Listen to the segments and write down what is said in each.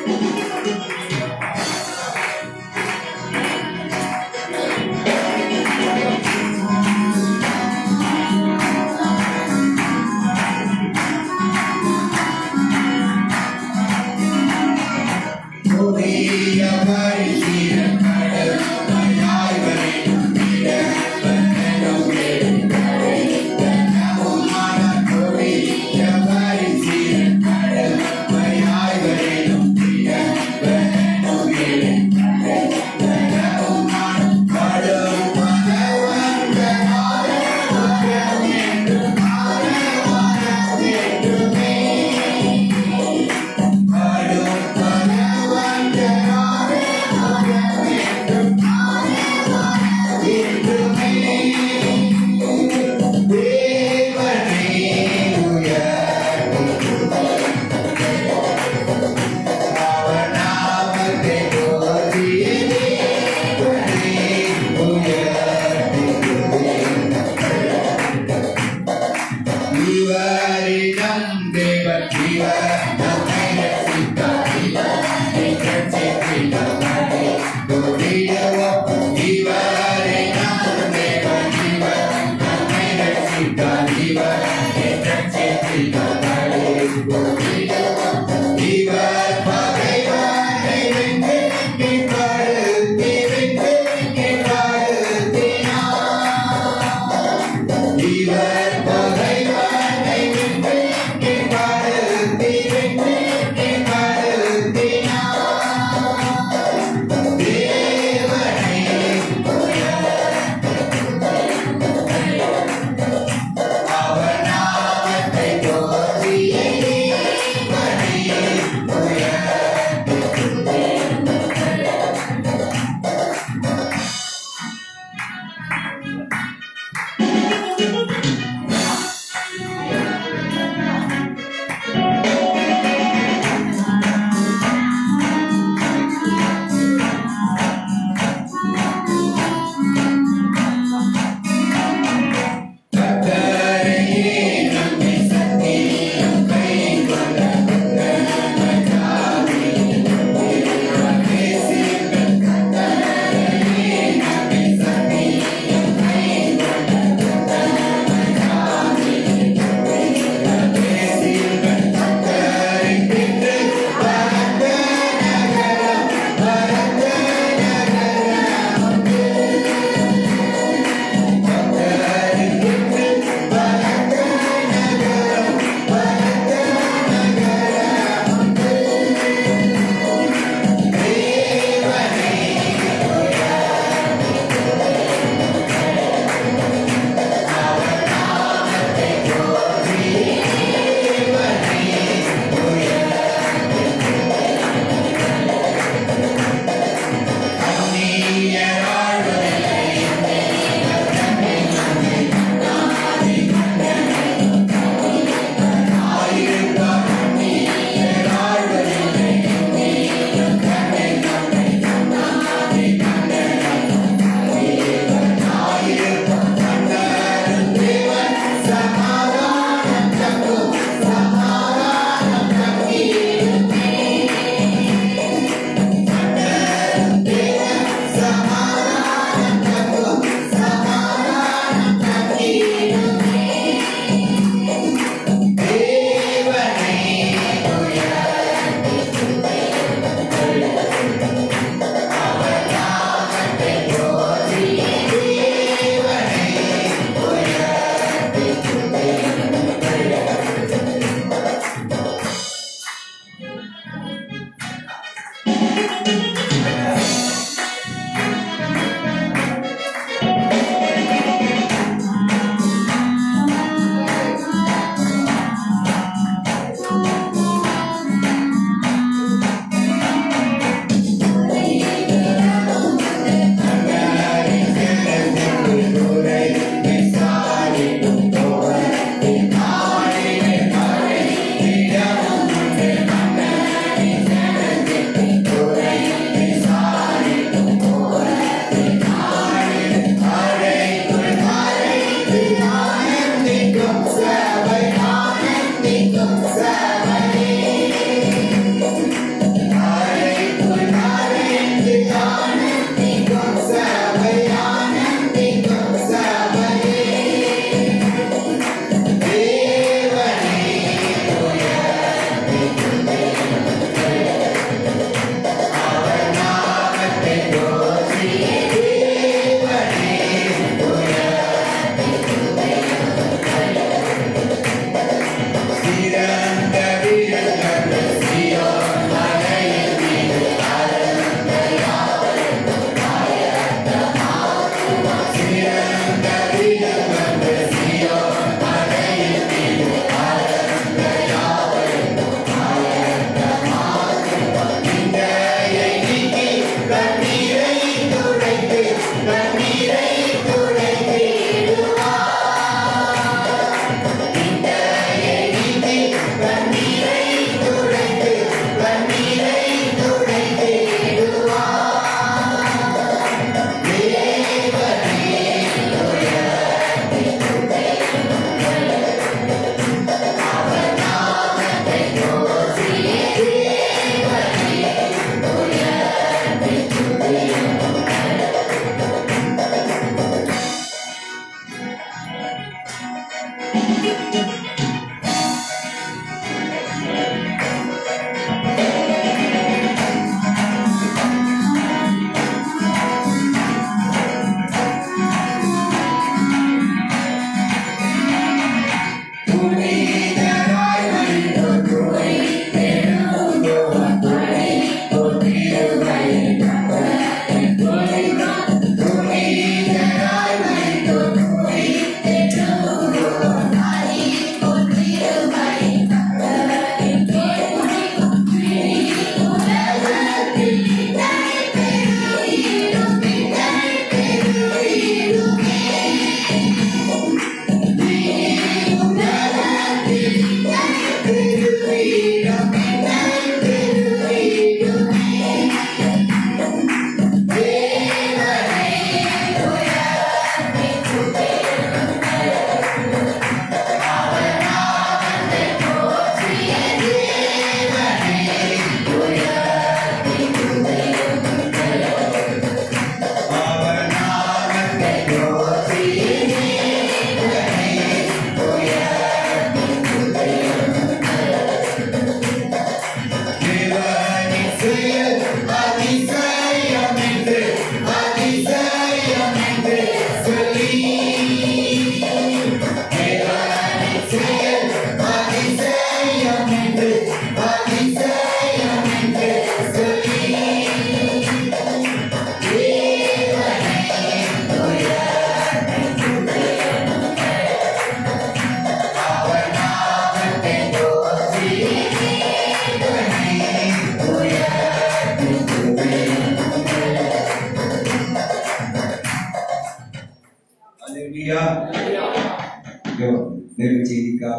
Yeah.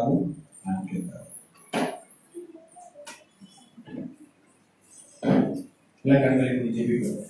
உண்டாகும் நான் கேட்கிறேன் எல்லா கண்களை ஜெபிக்கிறோம்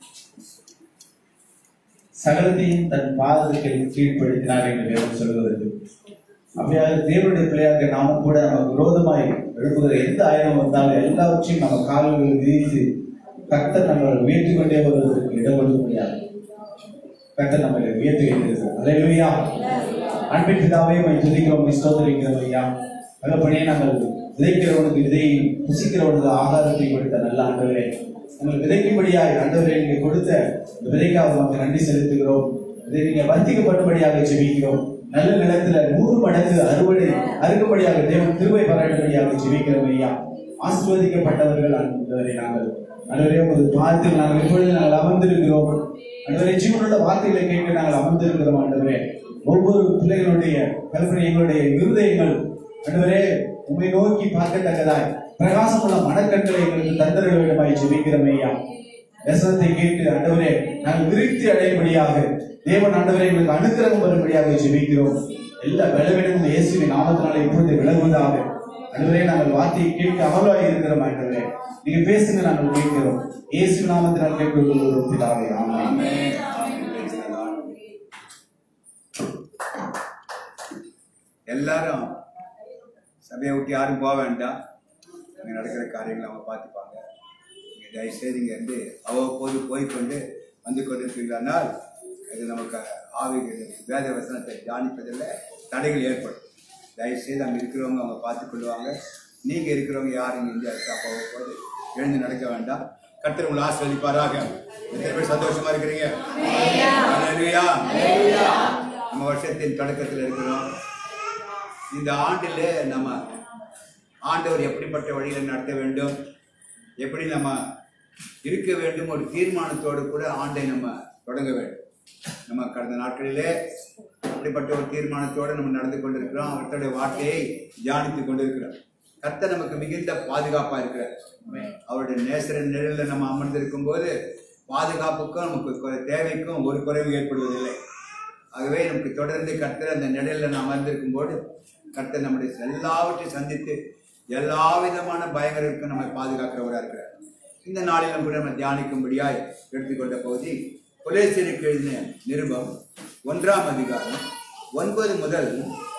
சகலத்தையும் தன் பாதத்தில் கீழ்ப்படுத்தினார் என்று வேதம் சொல்கிறது அப்படியாக தேவனுடைய பிள்ளையாக நாம கூட நமக்கு விரோதமாய் எழுப்புகிற எந்த ஆயுதம் வந்தாலும் எல்லாவற்றையும் நம்ம கால்களில் விதித்து கர்த்தர் நம்ம உயர்த்தி கொண்டே வருவதற்கு இடம் கொடுக்க முடியாது கர்த்தர் நம்மளை உயர்த்தி வைத்திருக்கிறார் அலையிலுயா அன்பின் பிதாவே மை துதிக்கிறோம் ஸ்தோத்தரிக்கிறோம் ஐயா நல்லபடியே நாங்கள் விதைக்கிறவனுக்கு விதையை புசிக்கிறவனுக்கு ஆகாரத்தை கொடுத்த நல்ல ஆண்டவரே உங்கள் விதைக்கும்படியாய் ஆண்டவரே நீங்க கொடுத்த இந்த விதைக்காக உமக்கு நன்றி செலுத்துகிறோம் இதை நீங்க வர்த்திக்கப்பட்டபடியாக ஜெபிக்கிறோம் நல்ல நிலத்துல நூறு மடங்கு அறுவடை அறுக்கும்படியாக தேவன் திருவை பாராட்டும்படியாக ஜெபிக்கிறோம் ஐயா ஆசீர்வதிக்கப்பட்டவர்கள் ஆண்டவரே நாங்கள் ஆண்டவரே ஒரு பாதத்தில் நாங்கள் இப்பொழுது நாங்கள் அமர்ந்திருக்கிறோம் ஆண்டவரே ஜீவனுள்ள வார்த்தைகளை கேட்க நாங்கள் அமர்ந்திருக்கிறோம் ஆண்டவரே ஒவ்வொரு பிள்ளைகளுடைய கல்பனை எங்களுடைய இருதயங்கள் ஆண்டவரே உண்மை நோக்கி பார்க்கத்தக்கதாய் பிரகாசமுள்ள மனக்கண்களை எங்களுக்கு தந்தர வேண்டுமாய் ஜெபிக்கிறோம் ஐயா வசனத்தை கேட்டு ஆண்டவரே நாங்கள் விருத்தி அடையும்படியாக தேவன் ஆண்டவரே எங்களுக்கு அனுக்கிரகம் வரும்படியாக ஜெபிக்கிறோம் எல்லா பலவீனமும் இயேசுவின் நாமத்தினாலே இப்பொழுது விலகுவதாக ஆண்டவரே நாங்கள் வார்த்தையை கேட்க அவலாய் இருக்கிறோம் ஆண்டவரே நீங்க பேசுங்க நாங்கள் கேட்கிறோம் இயேசு நாமத்தினால் கேட்கிறோம் பிதாவே ஆமென் எல்லாரும் சபையை விட்டு யாரும் போக வேண்டாம் இங்கே நடக்கிற காரியங்களை அவங்க பார்த்துப்பாங்க நீங்கள் தயவுசெய்து இங்கே இருந்து அவ்வப்போது போய்க்கொண்டு வந்து கொண்டிருப்பீங்களானால் இது நமக்கு ஆவி வேத வசனத்தை தியானிப்பதில் தடைகள் ஏற்படும் தயவுசெய்து அங்கே இருக்கிறவங்க அவங்க பார்த்து கொள்வாங்க நீங்கள் இருக்கிறவங்க யாரும் இங்கே இந்தியா இருக்கா அவ்வப்போது எழுந்து நடக்க வேண்டாம் கர்த்தர் உங்களை ஆஸ்வதிப்பாராக எத்தனை பேர் சந்தோஷமா இருக்கிறீங்க அல்லேலூயா. நம்ம வருஷத்தின் தொடக்கத்தில் இருக்கிறோம் இந்த ஆண்டில் நம்ம ஆண்டவர் எப்படிப்பட்ட வழியில் நடத்த வேண்டும் எப்படி நம்ம இருக்க வேண்டும் ஒரு தீர்மானத்தோடு கூட ஆண்டை நம்ம தொடங்க வேண்டும் நம்ம கடந்த நாட்களிலே அப்படிப்பட்ட ஒரு தீர்மானத்தோடு நம்ம நடந்து கொண்டிருக்கிறோம் அவர்களுடைய வார்த்தையை தியானித்து கொண்டிருக்கிறோம் கர்த்தர் நமக்கு மிகுந்த பாதுகாப்பா இருக்கிறார் அவருடைய நேசரின் நிழலில் நம்ம அமர்ந்திருக்கும் போது பாதுகாப்புக்கும் நமக்கு குறை- தேவைக்கும் ஒரு குறைவு ஏற்படுவதில்லை ஆகவே நமக்கு தொடர்ந்து கர்த்தர் அந்த நிழலில் நாம் அமர்ந்திருக்கும் போது கர்த்தர் நம்முடைய எல்லாவற்றையும் சந்தித்து எல்லா விதமான பயங்கரருக்கும் நம்மை பாதுகாக்கிறவராக இருக்கிறார் இந்த நாளிலும் கூட நம்ம தியானிக்கும்படியாய் எடுத்துக்கொண்ட பகுதி கொலேசியருக்கு எழுதின நிருபம் ஒன்றாம் அதிகாரம் ஒன்பது முதல்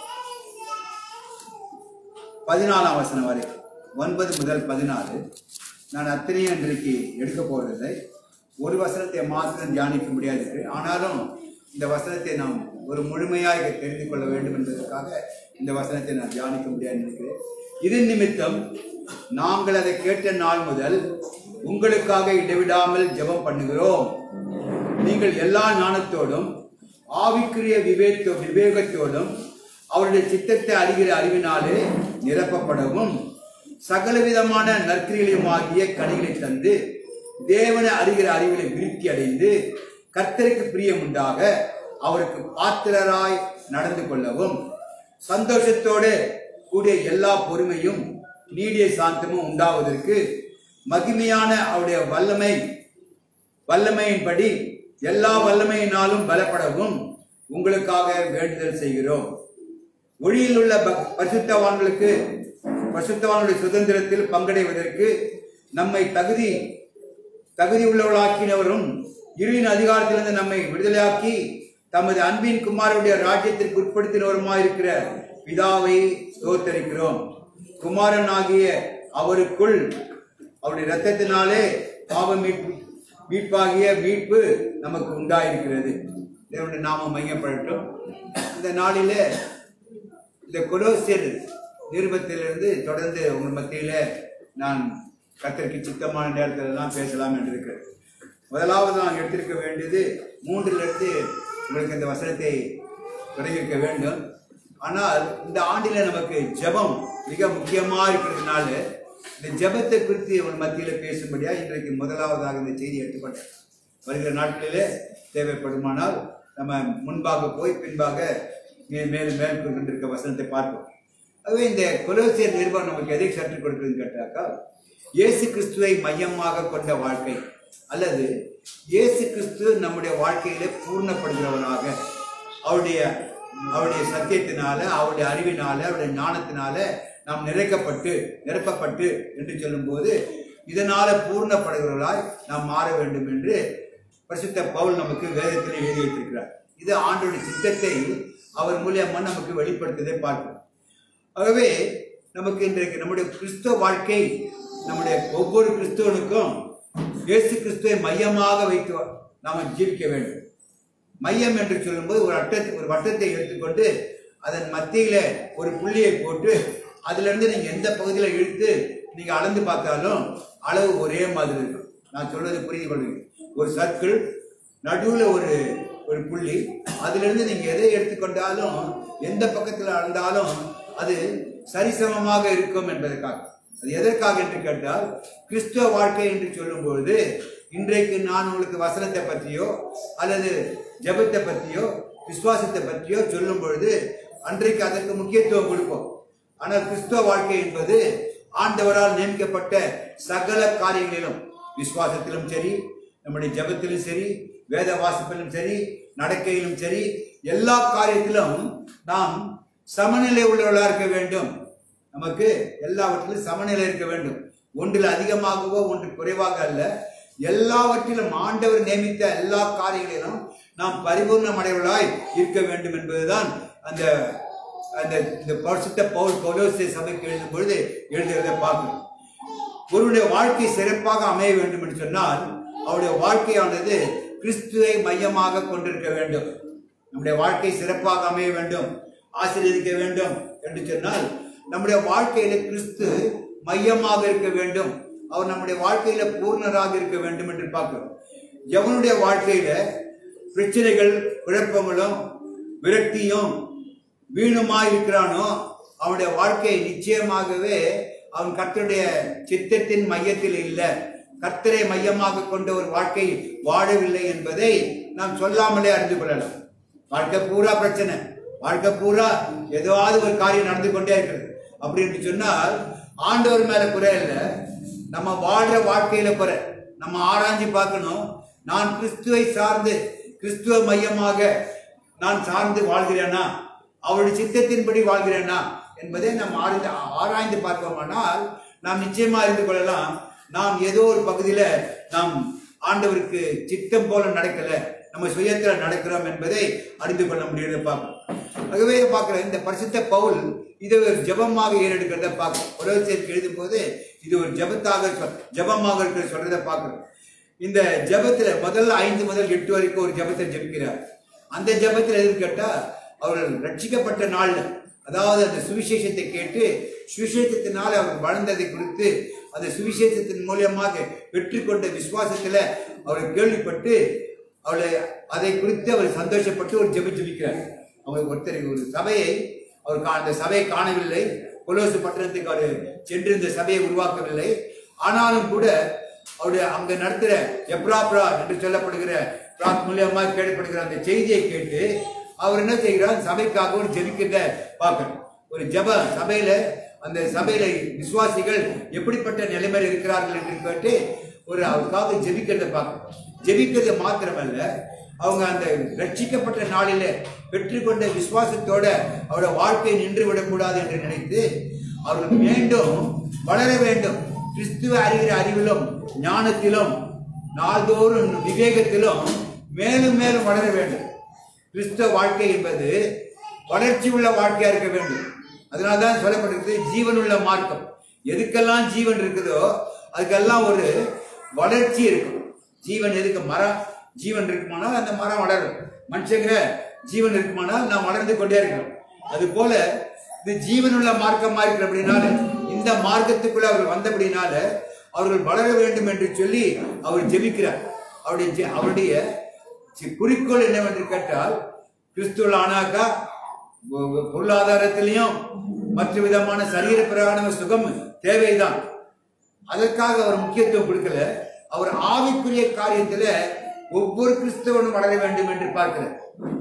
பதினாலாம் வசனம் வரை ஒன்பது முதல் பதினாறு நான் அத்தனையும் இன்றைக்கு எடுக்க போவதில்லை ஒரு வசனத்தை மாத்திரம் தியானிக்க முடியாது ஆனாலும் இந்த வசனத்தை நாம் ஒரு முழுமையாக தெரிந்து கொள்ள வேண்டும் என்பதற்காக இந்த வசனத்தை நான் தியானிக்க முடியாது நினைக்கிறேன் இதன் நிமித்தம் நாங்கள் அதை கேட்ட நாள் முதல் உங்களுக்காக இடைவிடாமல் ஜெபம் பண்ணுகிறோம் நீங்கள் எல்லா ஞானத்தோடும் ஆவிக்குரிய விவேக விவேகத்தோடும் அவருடைய சித்தத்தை அறிகிற அறிவினாலே நிரப்பப்படவும் சகலவிதமான நற்கிரிகளையுமாகிய கனிகளை தந்து தேவனை அறிகிற அறிவிலை விருத்தி அடைந்து கர்த்தருக்கு பிரியம் உண்டாக அவருக்கு பாத்திரராய் நடந்து கொள்ளவும் சந்தோஷத்தோடு கூடிய எல்லா பொறுமையும் நீடிய சாந்தமும் உண்டாவதற்கு மகிமையான அவருடைய வல்லமை வல்லமையின்படி எல்லா வல்லமையினாலும் பலப்படவும் உங்களுக்காக வேண்டுதல் செய்கிறோம் ஒளியில் உள்ள ப- பரிசுத்தவான்களுக்கு பரிசுத்தவான்களுடைய சுதந்திரத்தில் பங்கடைவதற்கு நம்மை தகுதி தகுதி உள்ளவர்களாக்கினவரும் இருளின் அதிகாரத்திலிருந்து நம்மை விடுதலையாக்கி தமது அன்பின் குமாரனுடைய ராஜ்யத்திற்கு உட்படுத்தினவருமாயிருக்கிற பிதாவை ஸ்தோத்தரிக்கிறோம் குமாரன் ஆகிய அவருக்குள் அவருடைய இரத்தத்தினாலே பாவ மீட்பு மீட்பாகிய மீட்பு நமக்கு உண்டாயிருக்கிறது தேவனுடைய நாமம் மையப்படட்டும் இந்த நாளிலே இந்த கொலோசியர் நிருபத்திலிருந்து தொடர்ந்து உங்கள் மத்தியில நான் கத்தருக்கு சித்தமான நேரத்தில் எல்லாம் பேசலாம் என்று இருக்கிறேன் முதலாவது நான் எடுத்திருக்க வேண்டியது மூன்றிலிருந்து உங்களுக்கு இந்த வசனத்தை தொடங்கியிருக்க வேண்டும் ஆனால் இந்த ஆண்டில நமக்கு ஜெபம் மிக முக்கியமா இருக்கிறதுனால இந்த ஜெபத்தை குறித்து உங்கள் மத்தியில பேசும்படியா இன்றைக்கு முதலாவதாக இந்த செய்தி எடுத்துக்கொண்டேன் வருகிற நாட்களிலே தேவைப்படுமானால் நம்ம முன்பாக போய் பின்பாக மே- மேலும் மேல் கொண்டிருக்க வசனத்தை பார்ப்போம் ஆகவே இந்த கொலோசியர் நிருபம் நமக்கு எதை கற்றுக் கொடுக்குதுன்னு கேட்டாக்கா இயேசு கிறிஸ்துவை மையமாக கொண்ட வாழ்க்கை அல்லது இயேசு கிறிஸ்து நம்முடைய வாழ்க்கையிலே பூர்ணப்படுகிறவராக அவருடைய அவருடைய சத்தியத்தினால அவருடைய அறிவினால அவருடைய ஞானத்தினால நாம் நிறைக்கப்பட்டு நிரப்பப்பட்டு என்று சொல்லும்போது இதனால பூர்ணப்படுகிறவர்களாய் நாம் மாற வேண்டும் என்று பரிசுத்த பவுல் நமக்கு வேதத்தில் எழுதி வைத்திருக்கிறார் இது ஆண்டோடைய சித்தத்தை அவர் மூலியமா நமக்கு வெளிப்படுத்துவதை பார்க்கிறோம் ஆகவே நமக்கு இன்றைக்கு நம்முடைய கிறிஸ்துவ வாழ்க்கை நம்முடைய ஒவ்வொரு கிறிஸ்துவனுக்கும் இயேசு கிறிஸ்துவை மையமாக வைத்து நாம் ஜீவிக்க வேண்டும் மையம் என்று சொல்லும்போது ஒரு அட்டத்தை ஒரு வட்டத்தை எடுத்துக்கொண்டு அதன் மத்தியில ஒரு புள்ளியை போட்டு அதுல இருந்து நீங்க எந்த பகுதியில இழுத்து நீங்க அளந்து பார்த்தாலும் அளவு ஒரே மாதிரி இருக்கும் நான் சொல்றது புரிந்து கொள்வீங்க ஒரு சர்க்கிள் நடுவுல ஒரு ஒரு புள்ளி அதுல இருந்து நீங்க எதை எடுத்துக்கொண்டாலும் எந்த பக்கத்துல அளந்தாலும் அது சரிசமமாக இருக்கும் என்பதற்காக அது எதற்காக என்று கேட்டால் கிறிஸ்துவ வாழ்க்கை என்று சொல்லும்பொழுது இன்றைக்கு நான் உங்களுக்கு வசனத்தை பற்றியோ அல்லது ஜெபத்தை பற்றியோ விசுவாசத்தை பற்றியோ சொல்லும் பொழுது அன்றைக்கு அதற்கு முக்கியத்துவம் கொடுப்போம் ஆனால் கிறிஸ்துவ வாழ்க்கை என்பது ஆண்டவரால் நியமிக்கப்பட்ட சகல காரியங்களிலும் விசுவாசத்திலும் சரி நம்முடைய ஜெபத்திலும் சரி வேத வாசிப்பிலும் சரி நடக்கையிலும் சரி எல்லா காரியத்திலும் நாம் சமநிலை உள்ளவர்களா இருக்க வேண்டும் நமக்கு எல்லாவற்றிலும் சமநிலை இருக்க வேண்டும் ஒன்றில் அதிகமாகவோ ஒன்று குறைவாக அல்ல எல்லாவற்றிலும் ஆண்டவர் நியமித்த எல்லா காரியங்களிலும் நாம் பரிபூர்ணமடைவர்களாய் இருக்க வேண்டும் என்பதுதான் அந்த அந்த இந்த பரிசுத்த பவுல் கொலோசை சபைக்கு எழுதும் பொழுது எழுதுகிறதை பார்க்கிறோம் ஒருவருடைய வாழ்க்கை சிறப்பாக அமைய வேண்டும் என்று சொன்னால் அவருடைய வாழ்க்கையானது கிறிஸ்துவை மையமாக கொண்டிருக்க வேண்டும் நம்முடைய வாழ்க்கை சிறப்பாக அமைய வேண்டும் ஆசீர்வதிக்க வேண்டும் என்று சொன்னால் நம்முடைய வாழ்க்கையில கிறிஸ்து மையமாக இருக்க வேண்டும் அவர் நம்முடைய வாழ்க்கையில பூர்ணராக இருக்க வேண்டும் என்று பார்க்கிறோம் எவனுடைய வாழ்க்கையில பிரச்சனைகள் குழப்பங்களும் விரக்தியும் வீணுமாய் இருக்கிறானோ அவனுடைய வாழ்க்கை நிச்சயமாகவே அவன் கர்த்தருடைய சித்தத்தின் மையத்தில் இல்லை கர்த்தரை மையமாக கொண்ட ஒரு வாழ்க்கை வாழவில்லை என்பதை நாம் சொல்லாமலே அறிந்து கொள்ளலாம் வாழ்க்கை பூரா பிரச்சனை வாழ்க்கை பூரா ஏதாவது ஒரு காரியம் நடந்து கொண்டே இருக்கிறது அப்படி என்று சொன்னால் ஆண்டவர் மேல குறை இல்லை நம்ம வாழ்ற வாழ்க்கையில குறை நம்ம ஆராய்ஞ்சு பார்க்கணும் நான் கிறிஸ்துவை சார்ந்து கிறிஸ்துவ மையமாக நான் சார்ந்து வாழ்கிறேனா அவருடைய சித்தத்தின்படி வாழ்கிறேனா என்பதை நாம் ஆராய்ந்து ஆராய்ந்து பார்ப்போமானால் நாம் நிச்சயமா அறிந்து கொள்ளலாம் நாம் ஏதோ ஒரு பகுதியில நாம் ஆண்டவருக்கு சித்தம் போல நடக்கல நம்ம சுயத்துல நடக்கிறோம் என்பதை அறிந்து கொள்ள முடியுது பார்க்கணும் ஆகவே பார்க்கிறோம் இந்த பரிசுத்த பவுல் இதை ஒரு ஜபமாக ஏறெடுக்கிறத பார்க்கிறோம் உலகத்திற்கு எழுதும் போது இது ஒரு ஜபத்தாக சொல் ஜபமாக இருக்கிற சொல்றதை பார்க்கிறோம் இந்த ஜபத்துல முதல்ல ஐந்து முதல் எட்டு வரைக்கும் ஒரு ஜபத்தை ஜபிக்கிறார் அந்த ஜபத்தில் எதுன்னு கேட்டா அவர்கள் ரட்சிக்கப்பட்ட நாள்ல அதாவது அந்த சுவிசேஷத்தை கேட்டு சுவிசேஷத்தினால் அவர் வளர்ந்ததை குறித்து அந்த சுவிசேஷத்தின் மூலியமாக பெற்றுக்கொண்ட விசுவாசத்துல அவர் கேள்விப்பட்டு அவளை அதை குறித்து அவர் சந்தோஷப்பட்டு ஒரு ஜெபி ஜெபிக்கிறார் அவர் ஒருத்தர் ஒரு சபையை அவர் கா- அந்த சபையை காணவில்லை கொலோசு பட்டணத்துக்கு அவர் சென்று இந்த சபையை உருவாக்கவில்லை ஆனாலும் கூட அவருடைய அங்க நடத்துற எப்ராப்ரா என்று சொல்லப்படுகிற பிராத் மூலியமா கேட்கப்படுகிற அந்த செய்தியை கேட்டு அவர் என்ன செய்கிறார் சபைக்காக ஒரு ஜெபிக்கிறத பார்க்கணும் ஒரு ஜெப சபையில அந்த சபையில விசுவாசிகள் எப்படிப்பட்ட நிலைமையில் இருக்கிறார்கள் என்று கேட்டு ஒரு அவருக்காக ஜெபிக்கிறத பார்க்கணும் ஜெபிக்கிறது மாத்திரமல்ல அவங்க அந்த ரட்சிக்கப்பட்ட நாளில பெற்றுக்கொண்ட விசுவாசத்தோட அவருடைய வாழ்க்கை நின்று விடக்கூடாது என்று நினைத்து அவர்கள் மீண்டும் வளர வேண்டும் கிறிஸ்துவ அறிகிற அறிவிலும் ஞானத்திலும் நாள்தோறும் விவேகத்திலும் மேலும் மேலும் வளர வேண்டும் கிறிஸ்தவ வாழ்க்கை என்பது வளர்ச்சி உள்ள வாழ்க்கையா இருக்க வேண்டும் அதனால்தான் சொல்லப்பட்டிருக்கு ஜீவனுள்ள மார்க்கம் எதுக்கெல்லாம் ஜீவன் இருக்குதோ அதுக்கெல்லாம் ஒரு வளர்ச்சி இருக்கும் ஜீவன் எதுக்கு மரம் ஜீவன் இருக்குமானால் அந்த மரம் வளரும் மனுஷங்கிற ஜீவன் இருக்குமானால் நாம் வளர்ந்து கொண்டே இருக்கிறோம் அது போல இது ஜீவனுள்ள மார்க்கமா இருக்கிற அப்படின்னால இந்த மார்க்கத்துக்குள்ள அவர் வந்தபடினால அவர்கள் வளர வேண்டும் என்று சொல்லி அவர் ஜெபிக்கிறார் அவருடைய ஜெ- அவருடைய சி- குறிக்கோள் என்னவென்று கேட்டால் கிறிஸ்துவ ஆனாக்கா பொ- பொ- பொருளாதாரத்திலையும் மற்ற விதமான சரீர பிரகாண சுகம் தேவைதான் அதற்காக அவர் முக்கியத்துவம் கொடுக்கல அவர் ஆவிக்குரிய காரியத்துல ஒவ்வொரு கிறிஸ்தவனும் வளர வேண்டும் என்று பார்க்கிறார்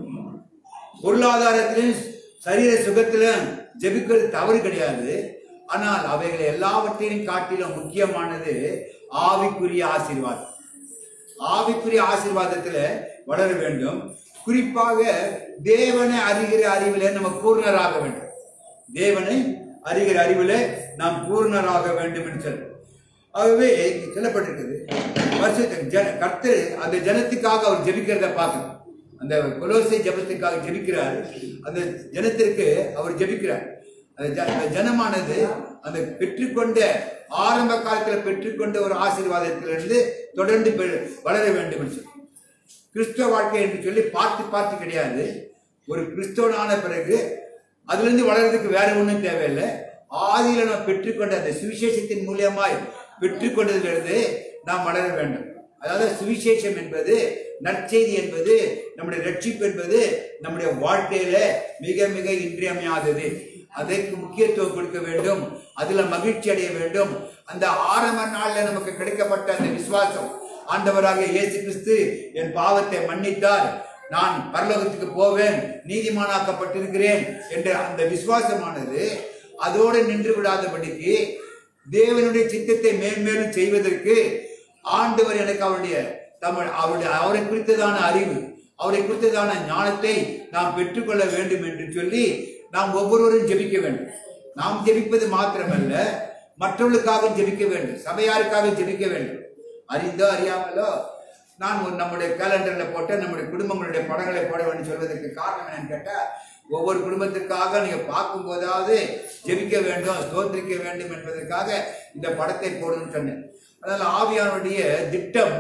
பொருளாதாரத்திலும் சரீர சுகத்திலும் ஜெபிக்கிறது தவறு கிடையாது ஆனால் அவைகளை எல்லாவற்றையும் காட்டிலும் முக்கியமானது ஆவிக்குரிய ஆசீர்வாதம் ஆவிக்குரிய ஆசீர்வாதத்துல வளர வேண்டும் குறிப்பாக தேவனை அறிகிற அறிவிலே நம்ம பூர்ணராக வேண்டும் தேவனை அறிகிற அறிவிலே நாம் பூர்ணராக வேண்டும் என்று சொல்லு ஆகவே இங்க சொல்லப்பட்டிருக்குது வருஷத்துக்கு ஜன கர்த்தர் அந்த ஜனத்துக்காக அவர் ஜெபிக்கிறத பார்க்கணும் அந்த கொலோசை ஜெபத்துக்காக ஜெபிக்கிறார் அந்த ஜனத்திற்கு அவர் ஜெபிக்கிறார் அந்த ஜ- அந்த ஜனமானது அந்த பெற்றுக்கொண்ட ஆரம்ப காலத்தில் பெற்றுக்கொண்ட ஒரு ஆசீர்வாதத்திலிருந்து தொடர்ந்து பெ- வளர வேண்டும் என்று சொல்லி கிறிஸ்தவ வாழ்க்கை என்று சொல்லி பார்த்து பார்த்து கிடையாது ஒரு கிறிஸ்தவனான பிறகு அதிலிருந்து வளர்றதுக்கு வேற ஒன்றும் தேவையில்லை ஆதியில நாம் பெற்றுக்கொண்ட அந்த சுவிசேஷத்தின் மூலியமாய் பெற்றுக்கொண்டதிலிருந்து நாம் வளர வேண்டும் அதாவது சுவிசேஷம் என்பது நற்செய்தி என்பது நம்முடைய ரட்சிப்பு என்பது நம்முடைய வாழ்க்கையில மிக மிக இன்றியமையாதது அதற்கு முக்கியத்துவம் கொடுக்க வேண்டும் அதுல மகிழ்ச்சி அடைய வேண்டும் அந்த ஆரம்ப நாள்ல நமக்கு கிடைக்கப்பட்ட அந்த விசுவாசம் ஆண்டவராகிய இயேசு கிறிஸ்து என் பாவத்தை மன்னித்தார் நான் பரலோகத்துக்கு போவேன் நீதிமானாக்கப்பட்டிருக்கிறேன் என்ற அந்த விசுவாசமானது அதோடு நின்று விடாதபடிக்கு தேவனுடைய சித்தத்தை மேன்மேலும் செய்வதற்கு ஆண்டவர் எனக்கு அவருடைய தமிழ் அவருடைய அவரை குறித்ததான அறிவு அவரை குறித்ததான ஞானத்தை நாம் பெற்றுக்கொள்ள வேண்டும் என்று சொல்லி நாம் ஒவ்வொருவரும் ஜெபிக்க வேண்டும் நாம் ஜெபிப்பது மாத்திரமல்ல மற்றவர்களுக்காக ஜெபிக்க வேண்டும் சபையாருக்காக ஜெபிக்க வேண்டும் அறிந்தோ அறியாமலோ நான் ஒரு நம்முடைய கேலண்டர்ல போட்ட நம்முடைய குடும்பங்களுடைய படங்களை போட வேண்டும் சொல்வதற்கு காரணம் என்னன்னு கேட்டா ஒவ்வொரு குடும்பத்திற்காக நீங்க பார்க்கும் போதாவது ஜெபிக்க வேண்டும் ஸ்தோத்திரிக்க வேண்டும் என்பதற்காக இந்த படத்தை போடணும்னு சொன்னேன் அதனால ஆவியானுடைய திட்டம்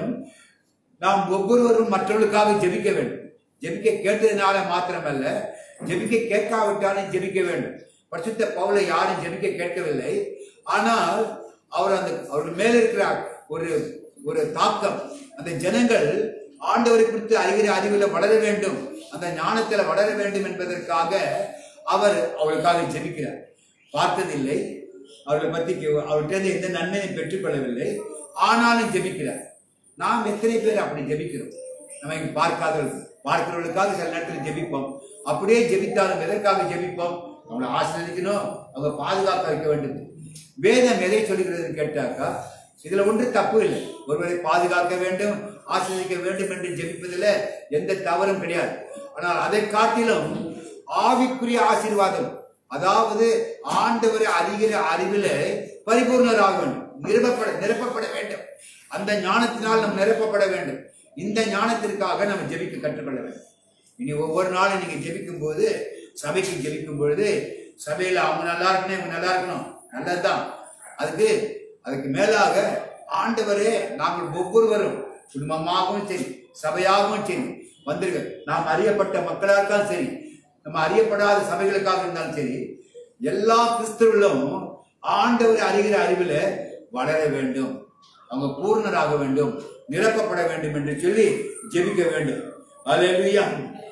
நாம் ஒவ்வொருவரும் மற்றவர்களுக்காக ஜெபிக்க வேண்டும் ஜெபிக்க கேட்டதுனால மாத்திரமல்ல ஜெபிக்க கேட்காவிட்டாலும் ஜெபிக்க வேண்டும் பரிசுத்த பவுலை யாரும் ஜெபிக்க கேட்கவில்லை ஆனால் அவர் அந்த அவர் மேல இருக்கிற ஒரு ஒரு தாக்கம் அந்த ஜனங்கள் ஆண்டவரை குறித்து அறிகிற அறிவில் வளர வேண்டும் அந்த ஞானத்தில் வளர வேண்டும் என்பதற்காக அவர் அவளுக்காக ஜெபிக்கிறார் பார்த்ததில்லை அவர்களை பத்தி அவர்கிட்ட எந்த நன்மையை பெற்றுக்கொள்ளவில்லை ஆனாலும் ஜெபிக்கிறார் நாம் எத்தனை பேர் அப்படி ஜெபிக்கிறோம் நம்ம இங்க பார்க்காதவர்கள் பார்க்கிறவர்களுக்காக சில நேரத்தில் ஜெபிப்போம் அப்படியே ஜெபித்தாலும் எதற்காக ஜெபிப்போம் அவங்களை ஆசிரியக்கணும் அவங்க பாதுகாக்க வைக்க வேண்டும் வேதம் எதை சொல்லுகிறதுன்னு கேட்டாக்கா இதுல ஒன்று தப்பு இல்லை ஒருவரை பாதுகாக்க வேண்டும் ஆசிரியக்க வேண்டும் என்று ஜெபிப்பதில் எந்த தவறும் கிடையாது ஆனால் அதை காட்டிலும் ஆவிக்குரிய ஆசீர்வாதம் அதாவது ஆண்டவரை அறிகிற அறிவிலே பரிபூர்ணராக வேண்டும் நிரப்பப்பட நிரப்பப்பட வேண்டும் அந்த ஞானத்தினால் நாம் நிரப்பப்பட வேண்டும் இந்த ஞானத்திற்காக நம்ம ஜெபிக்க கற்றுக்கொள்ள வேண்டும் இனி ஒவ்வொரு நாளும் நீங்க ஜெபிக்கும் போது சபைக்கு ஜெபிக்கும் பொழுது சபையில அவங்க நல்லா இருக்கணும் இவங்க நல்லா இருக்கணும் நல்லதுதான் அதுக்கு அதுக்கு மேலாக ஆண்டவரே நாங்கள் ஒவ்வொருவரும் குடும்பமாகவும் சரி சபையாகவும் சரி வந்திருக்க நாம் அறியப்பட்ட மக்களாக இருந்தாலும் சரி நம்ம அறியப்படாத சபைகளுக்காக இருந்தாலும் சரி எல்லா கிறிஸ்தவர்களும் ஆண்டவரை அறிகிற அறிவில் வளர வேண்டும் அவங்க பூர்ணராக வேண்டும் நிரப்பப்பட வேண்டும் என்று சொல்லி ஜெபிக்க வேண்டும் அல்லேலூயா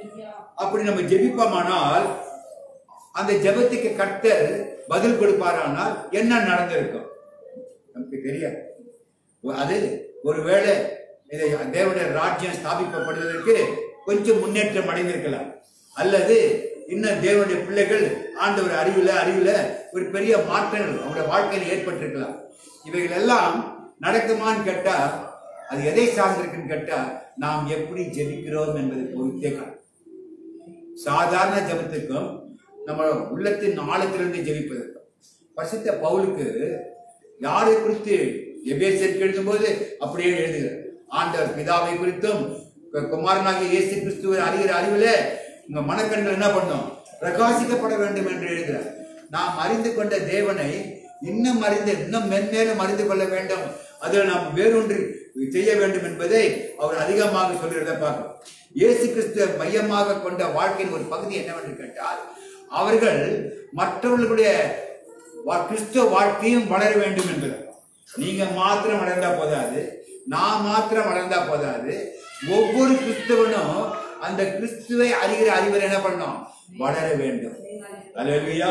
அப்படி நம்ம ஜெபிப்போமானால் அந்த ஜெபத்துக்கு கர்த்தர் பதில் கொடுப்பாரானால் என்ன நடந்திருக்கும் நமக்கு தெரியாது அது ஒருவேளை இதை தேவனுடைய ராஜ்யம் ஸ்தாபிக்கப்படுவதற்கு கொஞ்சம் முன்னேற்றம் அடைந்திருக்கலாம் அல்லது இன்னும் தேவனுடைய பிள்ளைகள் ஆண்டவர் அறிவுல அறிவுல ஒரு பெரிய மாற்றங்கள் அவங்களுடைய வாழ்க்கையில் ஏற்பட்டிருக்கலாம் இவைகள் எல்லாம் நடக்குமான்னு கேட்டா அது எதை சார்ந்திருக்குன்னு கேட்டா நாம் எப்படி ஜெபிக்கிறோம் என்பதை பொறுத்தே காணும் சாதாரண ஜெபத்துக்கும் நம்ம உள்ளத்தின் ஆழத்திலிருந்து ஜெபிப்பதற்கும் பரிசுத்த பவுலுக்கு யாரை குறித்து எபேசியருக்கு எழுதும்போது அப்படியே எழுதுகிறார் ஆண்டவர் பிதாவை குறித்தும் கு- குமாரனாகிய இயேசு கிறிஸ்துவை அறிகிற அறிவில உங்க மனக்கண்கள் என்ன பண்ணும் பிரகாசிக்கப்பட வேண்டும் என்று எழுதுகிறார் நாம் அறிந்து கொண்ட தேவனை இன்னும் அறிந்து இன்னும் மென்மேலும் அறிந்து கொள்ள வேண்டும் அதில் நாம் வேறொன்று செய்ய வேண்டும் என்பதை அவர் அதிகமாக சொல்கிறத பார்க்கிறோம் இயேசு கிறிஸ்துவ மையமாக கொண்ட வாழ்க்கையின் ஒரு பகுதி என்னவென்று கேட்டால் அவர்கள் மற்றவர்களுடைய வா- கிறிஸ்துவ வாழ்க்கையும் வளர வேண்டும் என்பது நீங்க மாத்திரம் வளர்ந்தா போதாது நான் மாத்திரம் வளர்ந்தா போதாது ஒவ்வொரு கிறிஸ்தவனும் அந்த கிறிஸ்துவை அறிகிற அறிவர் என்ன பண்ணணும் வளர வேண்டும் அல்லேலூயா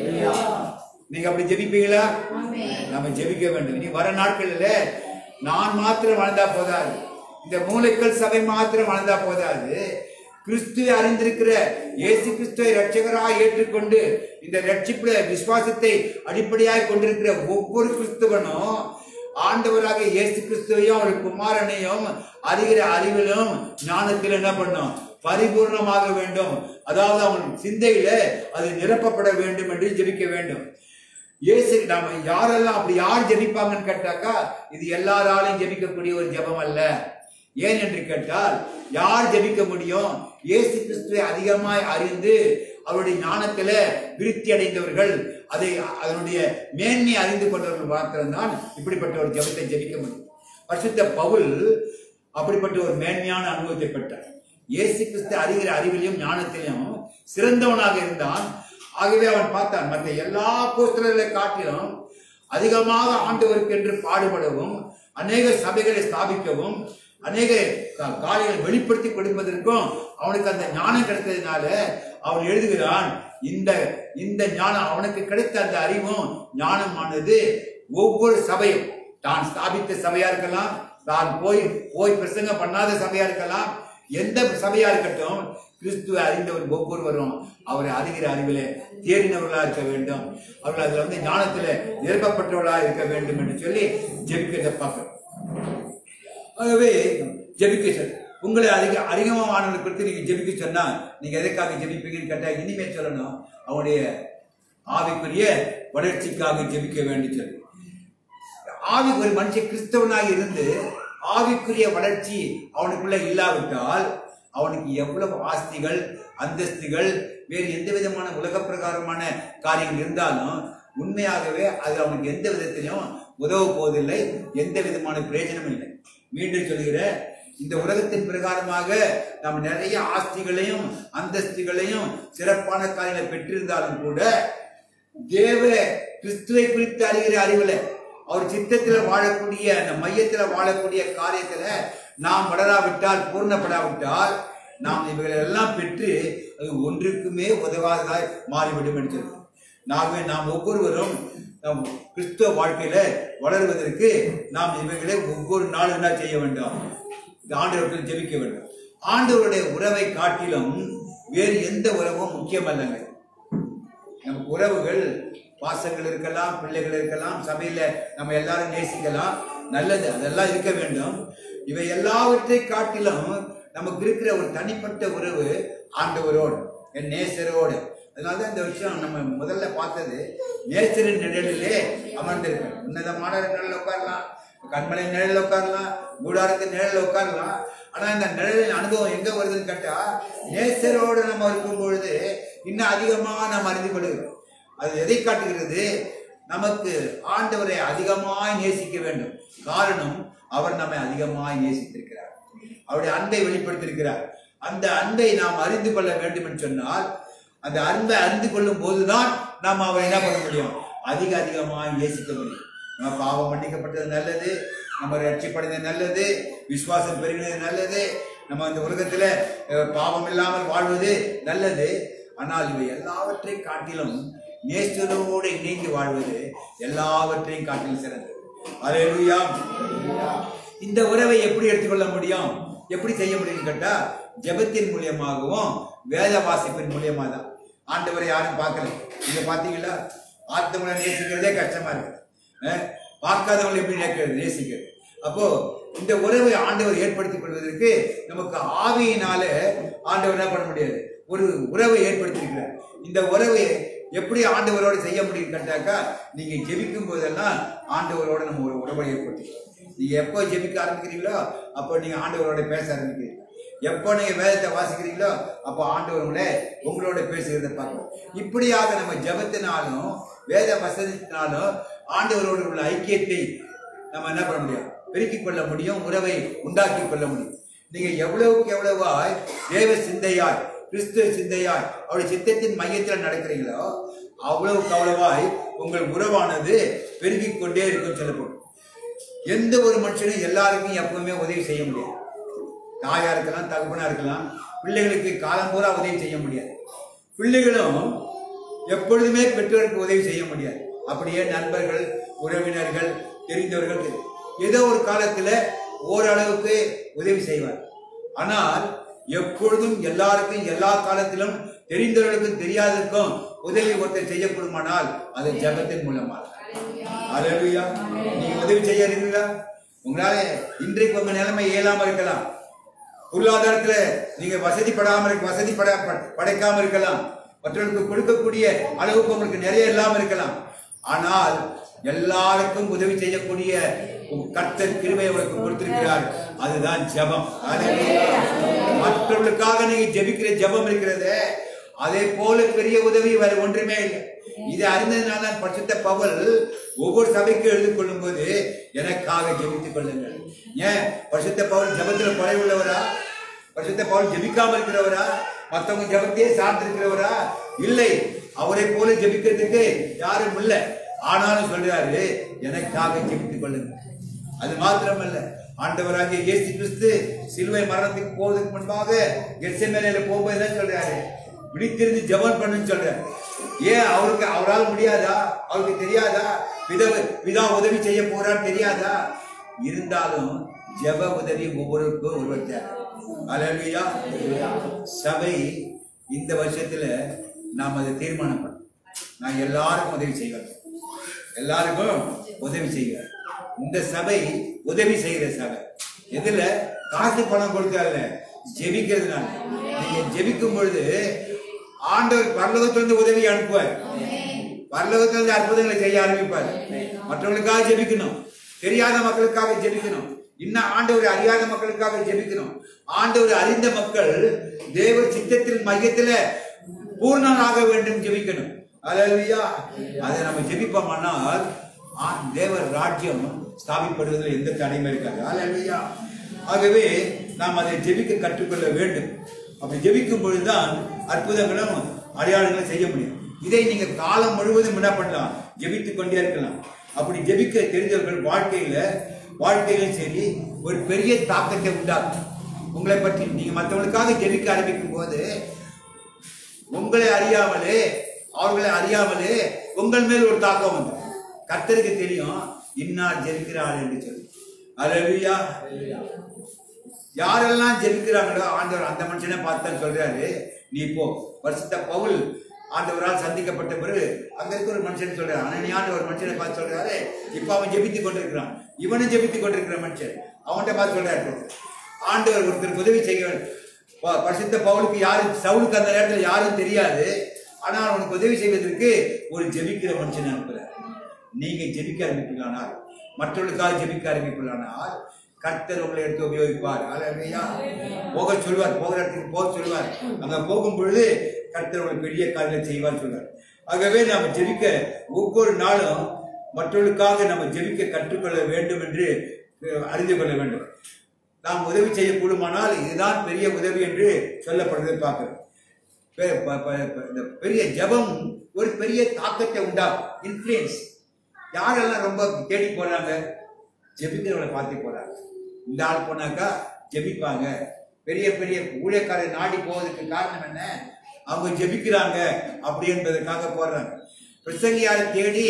நீங்க அப்படி ஜெபிப்பீங்களா நம்ம ஜெபிக்க வேண்டும் இனி வர நாட்களில் நான் மாத்திரம் வளர்ந்தா போதாது இந்த மூளைக்கல் சபை மாத்திரம் வளர்ந்தா போதாது கிறிஸ்துவை அறிந்திருக்கிற இயேசு கிறிஸ்துவை ரட்சகராக ஏற்றுக்கொண்டு இந்த ரட்சிப்புல விசுவாசத்தை அடிப்படையாக கொண்டிருக்கிற ஒவ்வொரு கிறிஸ்துவனும் ஆண்டவராக இயேசு கிறிஸ்துவையும் அவர் குமாரனையும் அறிகிற அறிவிலும் ஞானத்தில் என்ன பண்ணும் பரிபூர்ணமாக வேண்டும் அதாவது அவங்க சிந்தையில அது நிரப்பப்பட வேண்டும் என்று ஜெபிக்க வேண்டும் இயேசு நாம யாரெல்லாம் அப்படி யார் ஜெபிப்பாங்கன்னு கேட்டாக்கா இது எல்லாராலையும் ஜெபிக்கக்கூடிய ஒரு ஜெபம் அல்ல ஏன் என்று கேட்டால் யார் ஜெபிக்க முடியும் இயேசு கிறிஸ்துவை அதிகமாய் அறிந்து அவருடைய ஞானத்தில விருத்தி அடைந்தவர்கள் அதை அதனுடைய மேன்மையை அறிந்து கொண்டவர்கள் மாத்திரம்தான் இப்படிப்பட்ட ஒரு ஜெபத்தை ஜெபிக்க முடியும் பரிசுத்த பவுல் அப்படிப்பட்ட ஒரு மேன்மையான அனுபவத்தை பெற்றார் இயேசு கிறிஸ்து அறிகிற அறிவிலையும் ஞானத்திலையும் சிறந்தவனாக இருந்தான் ஆகவே அவன் பார்த்தான் மற்ற எல்லா போஸ்தலர்களை காட்டிலும் அதிகமாக ஆண்டவருக்கு என்று பாடுபடவும் அநேக சபைகளை ஸ்தாபிக்கவும் அநேக கா- காரியங்களை வெளிப்படுத்தி கொடுப்பதற்கும் அவனுக்கு அந்த ஞானம் கிடைத்ததுனால அவன் எழுதுகிறான் இந்த இந்த ஞானம் அவனுக்கு கிடைத்த அந்த அறிவும் ஞானமானது ஒவ்வொரு சபையும் தான் ஸ்தாபித்த சபையா இருக்கலாம் தான் போய் போய் பிரசங்கம் பண்ணாத சபையா இருக்கலாம் எந்த சபையா இருக்கட்டும் கிறிஸ்துவை அறிந்தவர் ஒவ்வொருவரும் அவரை அறிகிற அறிவிலே தேறினவர்களா இருக்க வேண்டும் அவர்கள் அதுல வந்து ஞானத்துல நிரப்பப்பட்டவர்களா இருக்க வேண்டும் என்று சொல்லி ஜெபிக்கிறத பார்க்கிறோம் ஆகவே ஜெபிக்க சொல் உங்களை அதிக அதிகமானவர்களை குறித்து நீங்க ஜெபிக்க சொன்னா நீங்க எதற்காக ஜெபிப்பீங்கன்னு கேட்டா இனிமே சொல்லணும் அவனுடைய ஆவிக்குரிய வளர்ச்சிக்காக ஜெபிக்க வேண்டும் சொல்லி ஆவி ஒரு மனுஷன் கிறிஸ்தவனாக இருந்து ஆவிக்குரிய வளர்ச்சி அவனுக்குள்ள இல்லாவிட்டால் அவனுக்கு எவ்வளவு ஆஸ்திகள் அந்தஸ்துகள் வேறு எந்த விதமான உலக பிரகாரமான காரியங்கள் இருந்தாலும் உண்மையாகவே அது அவனுக்கு எந்த விதத்திலையும் உதவ போவதில்லை எந்த விதமான பிரயோஜனமும் இல்லை மீண்டும் சொல்கிற இந்த உலகத்தின் பிரகாரமாக நாம் நிறைய ஆஸ்திகளையும் அந்தஸ்துகளையும் சிறப்பான காரியங்களை பெற்றிருந்தாலும் கூட தேவ கிறிஸ்துவை குறித்து அறிகிற அறிவுல அவர் சித்தத்துல வாழக்கூடிய அந்த மையத்துல வாழக்கூடிய காரியத்துல நாம் வளராவிட்டால் பூர்ணப்படாவிட்டால் நாம் இவைகளை எல்லாம் பெற்று அது ஒன்றுக்குமே உதவாததாய் மாறிவிடும் என்று சொல்றோம். ஆகவே நாம் ஒவ்வொருவரும் நம் கிறிஸ்துவ வாழ்க்கையில வளருவதற்கு நாம் இவைகளை ஒவ்வொரு நாளும் என்ன செய்ய வேண்டும் இந்த ஆண்டவர்கள் ஜெபிக்க வேண்டும் ஆண்டவருடைய உறவை காட்டிலும் வேறு எந்த உறவும் முக்கியமல்லங்க நமக்கு உறவுகள் பாசங்கள் இருக்கலாம் பிள்ளைகள் இருக்கலாம் சபையில நம்ம எல்லாரும் நேசிக்கலாம் நல்லது அதெல்லாம் இருக்க வேண்டும் இவை எல்லாவற்றை காட்டிலும் நமக்கு இருக்கிற ஒரு தனிப்பட்ட உறவு ஆண்டவரோடு என் நேசரோடு அதனாலதான் இந்த விஷயம் நம்ம முதல்ல பார்த்தது நேசரின் நிழலிலே அமர்ந்திருக்கேன் உன்னதமான நிழலில் உட்காரலாம் கண்மலை நிழலில் உட்காரலாம் கூடாரத்தின் நிழலில் உட்காரலாம் ஆனா இந்த நிழலின் அனுபவம் எங்க வருதுன்னு கேட்டா நேசரோடு நம்ம இருக்கும் பொழுது இன்னும் அதிகமா நாம் அறிந்து கொள்கிறோம் அது எதை காட்டுகிறது நமக்கு ஆண்டவரை அதிகமாய் நேசிக்க வேண்டும் காரணம் அவர் நம்மை அதிகமாய் நேசித்திருக்கிறார் அவருடைய அன்பை வெளிப்படுத்தியிருக்கிறார் அந்த அன்பை நாம் அறிந்து கொள்ள வேண்டும் என்று சொன்னால் அந்த அன்பை அறிந்து கொள்ளும் போதுதான் நாம் அவரை என்ன பண்ண முடியும் அதிக அதிகமாய் நேசிக்க முடியும் நம்ம பாவம் மன்னிக்கப்பட்டது நல்லது நம்ம ரட்சிப்படைந்தது நல்லது விசுவாசம் பெருகினது நல்லது நம்ம இந்த உலகத்துல அஹ், பாவம் இல்லாமல் வாழ்வது நல்லது ஆனால் இவை எல்லாவற்றை காட்டிலும் நேசரோடு இணைந்து வாழ்வது எல்லாவற்றையும் காட்டிலும் சிறந்தது அல்லேலூயா இந்த உறவை எப்படி எடுத்துக்கொள்ள முடியும் எப்படி செய்ய முடியும்னு கேட்டா ஜெபத்தின் மூலியமாகவும் வேத வாசிப்பின் மூலியமா தான் ஆண்டவரை யாரும் பார்க்கல நீங்க பாத்தீங்களா ஆத்தவங்களை நேசிக்கிறதே கஷ்டமா இருக்கு அஹ், பார்க்காதவங்களை எப்படி நேசிக்கிறது நேசிக்கிறது அப்போ இந்த உறவை ஆண்டவர் ஏற்படுத்திக் கொள்வதற்கு நமக்கு ஆவியினால ஆண்டவர் என்ன பண்ண முடியாது ஒரு உறவை ஏற்படுத்தியிருக்கிறார் இந்த உறவை எப்படி ஆண்டவரோட செய்ய முடியும் கேட்டாக்கா நீங்க ஜெபிக்கும் போதெல்லாம் ஆண்டவரோட நம்ம ஒரு உறவை ஏற்படுத்திக்கிறோம் நீங்க எப்போ ஜெபிக்க ஆரம்பிக்கிறீங்களோ அப்போ நீங்க ஆண்டவரோட பேச ஆரம்பிக்கிறீங்க எப்போ நீங்க வேதத்தை வாசிக்கிறீங்களோ அப்போ ஆண்டவர் உங்களை உங்களோட பேசுகிறத பார்க்கணும் இப்படியாக நம்ம ஜெபத்தினாலும் வேத வசனத்தினாலும் ஆண்டவரோடு உள்ள ஐக்கியத்தை நம்ம என்ன பண்ண முடியும் பெருக்கிக் கொள்ள முடியும் உறவை உண்டாக்கி கொள்ள முடியும் நீங்க எவ்வளவுக்கு எவ்வளவாய் தேவ சிந்தையாய் கிறிஸ்துவ சிந்தையாய் அவருடைய சித்தத்தின் மையத்தில் நடக்கிறீங்களோ அவ்வளவுக்கு அவ்வளவாய் உங்கள் உறவானது பெருகிக் கொண்டே இருக்கும் சொல்லப்படும் எந்த ஒரு மனுஷனும் எல்லாருக்கும் எப்பவுமே உதவி செய்ய முடியாது தாயா இருக்கலாம் தகப்பனா இருக்கலாம் பிள்ளைகளுக்கு காலம் பூரா உதவி செய்ய முடியாது பிள்ளைகளும் எப்பொழுதுமே பெற்றோருக்கு உதவி செய்ய முடியாது அப்படியே நண்பர்கள் உறவினர்கள் தெரிந்தவர்கள் ஏதோ ஒரு காலத்துல ஓரளவுக்கு உதவி செய்வார் ஆனால் எப்பொழுதும் எல்லாருக்கும் எல்லா காலத்திலும் தெரிந்தவர்களுக்கும் தெரியாததுக்கும் உதவி ஒருத்தர் செய்யப்படுமானால் அது ஜெபத்தின் மூலமாக அல்லேலூயா நீங்க உதவி செய்ய இருக்கீங்களா உங்களால இன்றைக்கு உங்க நிலைமை இயலாம இருக்கலாம் பொருளாதாரத்துல நீங்க வசதிப்படாம இருக்க வசதி பட ப- படைக்காம இருக்கலாம் மற்றவர்களுக்கு கொடுக்கக்கூடிய அளவுக்கு உங்களுக்கு நிறைய இல்லாம இருக்கலாம் ஆனால் எல்லாருக்கும் உதவி செய்யக்கூடிய ஒரு கர்த்தர் கிருபை உங்களுக்கு கொடுத்திருக்கிறார் அதுதான் ஜெபம் ஹalleluya. மற்றவர்களுக்காக நீங்க ஜெபிக்கிற ஜெபம் இருக்கிறதே அதே போல பெரிய உதவி வேற ஒன்றுமே இல்லை இதை அறிந்ததுனால தான் பரிசுத்த பவுல் ஒவ்வொரு சபைக்கும் எழுதி கொள்ளும் போது எனக்காக ஜெபித்துக் கொள்ளுங்கள் ஏன் பரிசுத்த பவுல் ஜெபத்துல குறை உள்ளவரா பரிசுத்த பவுல் ஜெபிக்காம இருக்கிறவரா மத்தவங்க ஜெபத்தையே சார்ந்து இருக்கிறவரா இல்லை அவரை போல ஜெபிக்கிறதுக்கு யாரும் இல்லை ஆனாலும் சொல்றாரு எனக்காக ஜெபித்துக் கொள்ளுங்கள் அது மாத்திரமல்ல ஆண்டவராகிய இயேசு கிறிஸ்து சிலுவை மரணத்துக்கு போவதற்கு முன்பாக கெட்செமேலையில போகும்போது என்ன சொல்றாரு விழித்திருந்து ஜெபம் பண்ணுன்னு சொல்றாரு ஏன் அவருக்கு அவரால் முடியாதா அவருக்கு தெரியாதா பிதா பிதா உதவி செய்ய போறான்னு தெரியாதா இருந்தாலும் ஜெப உதவி ஒவ்வொருவருக்கும் ஒருவர் தேவை அல்லேலூயா சபை இந்த வருஷத்துல நாம் அதை தீர்மானம் பண்ணோம் நான் எல்லாருக்கும் உதவி செய்வேன் எல்லாருக்கும் உதவி செய்வேன் இந்த சபை உதவி செய்கிற சபை எதுல காசு பணம் கொடுக்கல ஜெபிக்கிறதுனால நீங்க ஜெபிக்கும் பொழுது ஆண்டவர் பரலோகத்திலிருந்து உதவி அனுப்புவார் பரலோகத்திலிருந்து அற்புதங்களை செய்ய ஆரம்பிப்பார் மற்றவர்களுக்காக ஜெபிக்கணும் தெரியாத மக்களுக்காக ஜெபிக்கணும் இன்னும் ஆண்டவர் அறியாத மக்களுக்காக ஜெபிக்கணும் ஆண்டவர் அறிந்த மக்கள் தேவ சித்தத்தில் மையத்துல பூர்ணனாக வேண்டும் ஜெபிக்கணும் அல்லேலூயா அதை நம்ம ஜெபிப்போமானால் ஆ- தேவர் ராஜ்யம் ஸ்தாபிப்படுவதில் எந்த தடையும் இருக்காது அல்லேலூயா ஆகவே நாம் அதை ஜெபிக்க கற்றுக்கொள்ள வேண்டும் அப்படி ஜெபிக்கும் பொழுதுதான் அற்புதங்களும் அடையாளங்களும் செய்ய முடியும் இதை நீங்க காலம் முழுவதும் என்ன பண்ணலாம் ஜெபித்துக் கொண்டே இருக்கலாம் அப்படி ஜெபிக்க தெரிஞ்சவர்கள் வாழ்க்கையில வாழ்க்கையிலும் சரி ஒரு பெரிய தாக்கத்தை உண்டாக்கும் உங்களை பற்றி நீங்க மற்றவங்களுக்காக ஜெபிக்க ஆரம்பிக்கும் போது உங்களை அறியாமலே அவர்களை அறியாமலே உங்கள் மேல் ஒரு தாக்கம் வந்து கர்த்தருக்கு தெரியும் இன்னார் ஜெபிக்கிறாள் என்று சொல்லி அல்லேலூயா யாரெல்லாம் ஜெபிக்கிறாங்களோ ஆண்டவர் அந்த மனுஷனை பார்த்து தான் சொல்றாரு நீ போ வருஷத்த பவுல் ஆண்டவரால் சந்திக்கப்பட்ட பிறகு அங்க இருக்க ஒரு மனுஷன் சொல்றாரு அனனியான ஒரு மனுஷனை பார்த்து சொல்றாரு இப்ப அவன் ஜெபித்துக் கொண்டிருக்கிறான் இவனும் ஜெபித்துக் கொண்டிருக்கிற மனுஷன் அவன்கிட்ட பார்த்து சொல்றாரு ஆண்டவர் ஒருத்தருக்கு உதவி செய்ய ப- பரிசுத்த பவுலுக்கு யாரும் சவுலுக்கு அந்த நேரத்தில் யாரும் தெரியாது ஆனால் அவனுக்கு உதவி செய்வதற்கு ஒரு ஜெபிக்கிற மனுஷன் அனுப்புறார் நீங்க ஜெபிக்க ஆரம்பிக்கலானால் மற்றவர்களுக்காக ஜெபிக்க ஆரம்பிக்கலானால் கர்த்தர் உங்களை எடுத்து உபயோகிப்பார் அல்லேலூயா போக சொல்வார் போகிற இடத்துக்கு போக சொல்வார் அங்க போகும் பொழுது கர்த்தர் உங்களுக்கு பெரிய காரியங்களை செய்வார் சொல்வார் ஆகவே நாம ஜெபிக்க ஒவ்வொரு நாளும் மற்றவர்களுக்காக நம்ம ஜெபிக்க கற்றுக்கொள்ள வேண்டும் என்று அஹ், அறிந்து கொள்ள வேண்டும் நாம் உதவி செய்யக்கூடுமானால் இதுதான் பெரிய உதவி என்று சொல்லப்படுவதை பார்க்கிறோம் பெ- ப- ப- ப- இந்த பெரிய ஜெபம் ஒரு பெரிய தாக்கத்தை உண்டாகும் இன்ஃப்ளூயன்ஸ் யாரெல்லாம் ரொம்ப தேடி போறாங்க ஜெபிக்கிறவங்களை பார்த்து போறாங்க இந்த ஆள் போனாக்கா ஜெபிப்பாங்க பெரிய பெரிய ஊழியக்காரை நாடி போவதற்கு காரணம் என்ன அவங்க ஜெபிக்கிறாங்க அப்படி என்பதற்காக போடுறாங்க பிரசங்கியாரை தேடி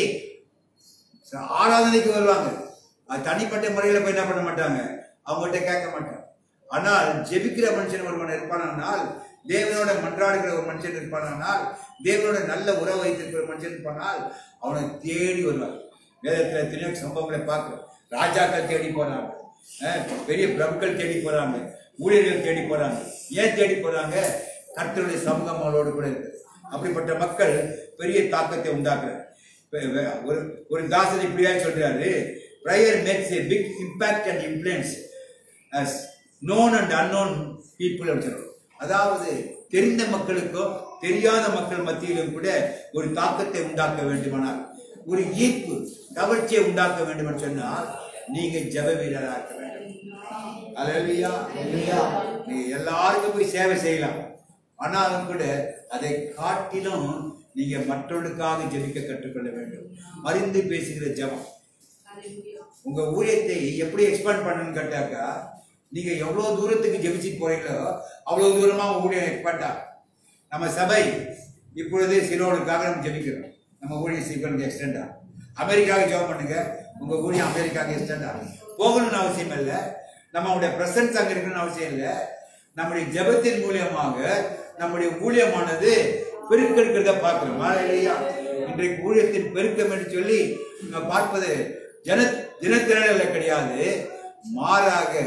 ச- ஆராதனைக்கு வருவாங்க அது தனிப்பட்ட முறையில் போய் என்ன பண்ண மாட்டாங்க அவங்ககிட்ட கேட்க மாட்டாங்க ஆனால் ஜெபிக்கிற மனுஷன் ஒருவன் இருப்பானால் தேவனோட மன்றாடுகிற ஒரு மனுஷன் இருப்பானால் தேவனோட நல்ல உறவு வைத்திருக்கிற ஒரு மனுஷன் இருப்பானால் அவனை தேடி வருவாங்க வேதத்துல எத்தனையோ சம்பவங்களை பார்க்கிறோம் ராஜாக்கள் தேடி போறாங்க அஹ், பெரிய பிரபுக்கள் தேடி போறாங்க ஊழியர்கள் தேடி போறாங்க ஏன் தேடி போறாங்க கர்த்தருடைய சமூகம் அவளோடு கூட இருக்கு அப்படிப்பட்ட மக்கள் பெரிய தாக்கத்தை உண்டாக்குறாங்க இப்ப வே- ஒரு ஒரு தாசன் இப்படியா சொல்றாரு prayer makes a big impact and influence as known and unknown people அப்படின்னு அதாவது தெரிந்த மக்களுக்கும் தெரியாத மக்கள் மத்தியிலும் கூட ஒரு தாக்கத்தை உண்டாக்க வேண்டுமானால் ஒரு ஈர்ப்பு கவர்ச்சியை உண்டாக்க வேண்டும் என்று சொன்னால் நீங்க ஜெப வீரராக இருக்க வேண்டும் அல்லேலூயா நீங்க எல்லாருக்கும் போய் சேவை செய்யலாம் ஆனாலும் கூட அதை காட்டிலும் நீங்க மற்றவர்களுக்காக ஜெபிக்க கற்றுக்கொள்ள வேண்டும் மறிந்து பேசுகிற ஜெபம் உங்க ஊழியத்தை எப்படி எக்ஸ்பேண்ட் பண்ணணும்னு கேட்டாக்கா நீங்க எவ்வளவு தூரத்துக்கு ஜெபிச்சுட்டு போறீங்களோ அவ்வளவு தூரமா உங்க ஊழியம் எக்ஸ்பேண்ட் ஆகும் நம்ம சபை இப்பொழுது சிலோனுக்காக நம்ம ஜெபிக்கிறோம் நம்ம ஊழியம் சீக்கிரம் எக்ஸ்டெண்ட் ஆகும் அமெரிக்காவுக்கு ஜெபம் பண்ணுங்க உங்க ஊழியம் அமெரிக்காவுக்கு எக்ஸ்டெண்ட் ஆகும் போகணும்னு அவசியம் இல்லை நம்மளுடைய பிரசன்ஸ் அங்க இருக்கணும்னு அவசியம் இல்லை நம்முடைய ஜெபத்தின் மூலியமாக நம்முடைய ஊழியமானது பெருக்கெடுக்கிறத பார்க்கிறோம் இல்லையா இன்றைக்கு ஊழியத்தின் பெருக்கம் என்று சொல்லி நம்ம பார்ப்பது ஜன தினத்திரள கிடையாது மாறாக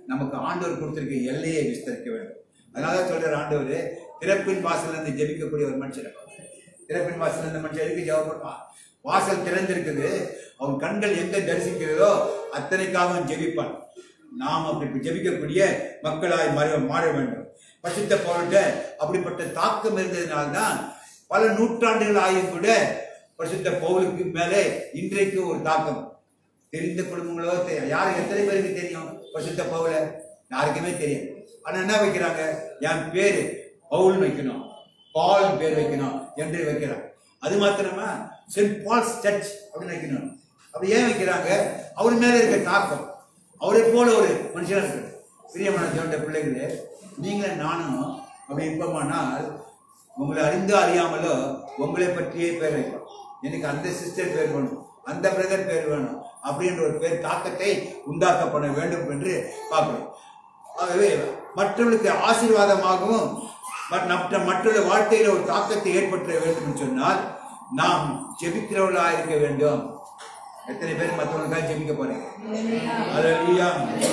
நமக்கு ஆண்டவர் கொடுத்திருக்க எல்லையை விஸ்தரிக்க வேண்டும் அதனால தான் சொல்றார் ஆண்டவர் திறப்பின் வாசல்ல இருந்து ஜெபிக்கக்கூடிய ஒரு மனுஷன் திறப்பின் வாசல் இந்த மனுஷன் எதுக்கு ஜெபம் பண்ணுவான் வாசல் திறந்திருக்குது அவன் கண்கள் எங்க தரிசிக்கிறதோ அத்தனைக்காக அவன் ஜெபிப்பான் நாம் அப்படி ஜெபிக்கக்கூடிய மக்களாய் மாற மாற வேண்டும் பசுத்த பவுல்கிட்ட அப்படிப்பட்ட தாக்கம் இருந்ததுனால்தான் பல நூற்றாண்டுகள் ஆகியும் கூட பரிசுத்த பவுலுக்கு மேலே இன்றைக்கு ஒரு தாக்கம் தெரிந்த குடும்பங்களோ தெ- யாரு எத்தனை பேருக்கு தெரியும் பரிசுத்த பவுல யாருக்குமே தெரியும் ஆனா என்ன வைக்கிறாங்க என் பேரு பவுல் வைக்கணும் பால் பேர் வைக்கணும் என்று வைக்கிறாங்க அது மாத்திரமா சென்ட் பால்ஸ் சர்ச் அப்படின்னு வைக்கணும் அப்படி ஏன் வைக்கிறாங்க அவர் மேல இருக்க தாக்கம் அவரை போல ஒரு மனுஷனா இருக்கு பிரியமான தேவண்ட பிள்ளைகளே நீங்களும் நானும் அப்படி இருப்போமானால் உங்களை அறிந்தோ அறியாமலோ உங்களை பற்றியே பேர் வைப்போம் எனக்கு அந்த சிஸ்டர் பேர் வேணும் அந்த பிரதர் பேர் வேணும் அப்படின்ற ஒரு பேர் தாக்கத்தை உண்டாக்கப்பட வேண்டும் என்று பார்க்கிறோம் ஆகவே மற்றவர்களுக்கு ஆசீர்வாதமாகவும் மற்ற மற்ற- மற்றொரு வாழ்க்கையில ஒரு தாக்கத்தை ஏற்படுத்த வேண்டும் என்று சொன்னால் நாம் ஜெபிக்கிறவர்களா இருக்க வேண்டும் எத்தனை பேர் மற்றவங்களுக்காக ஜெபிக்க போறீங்க அல்லேலூயா.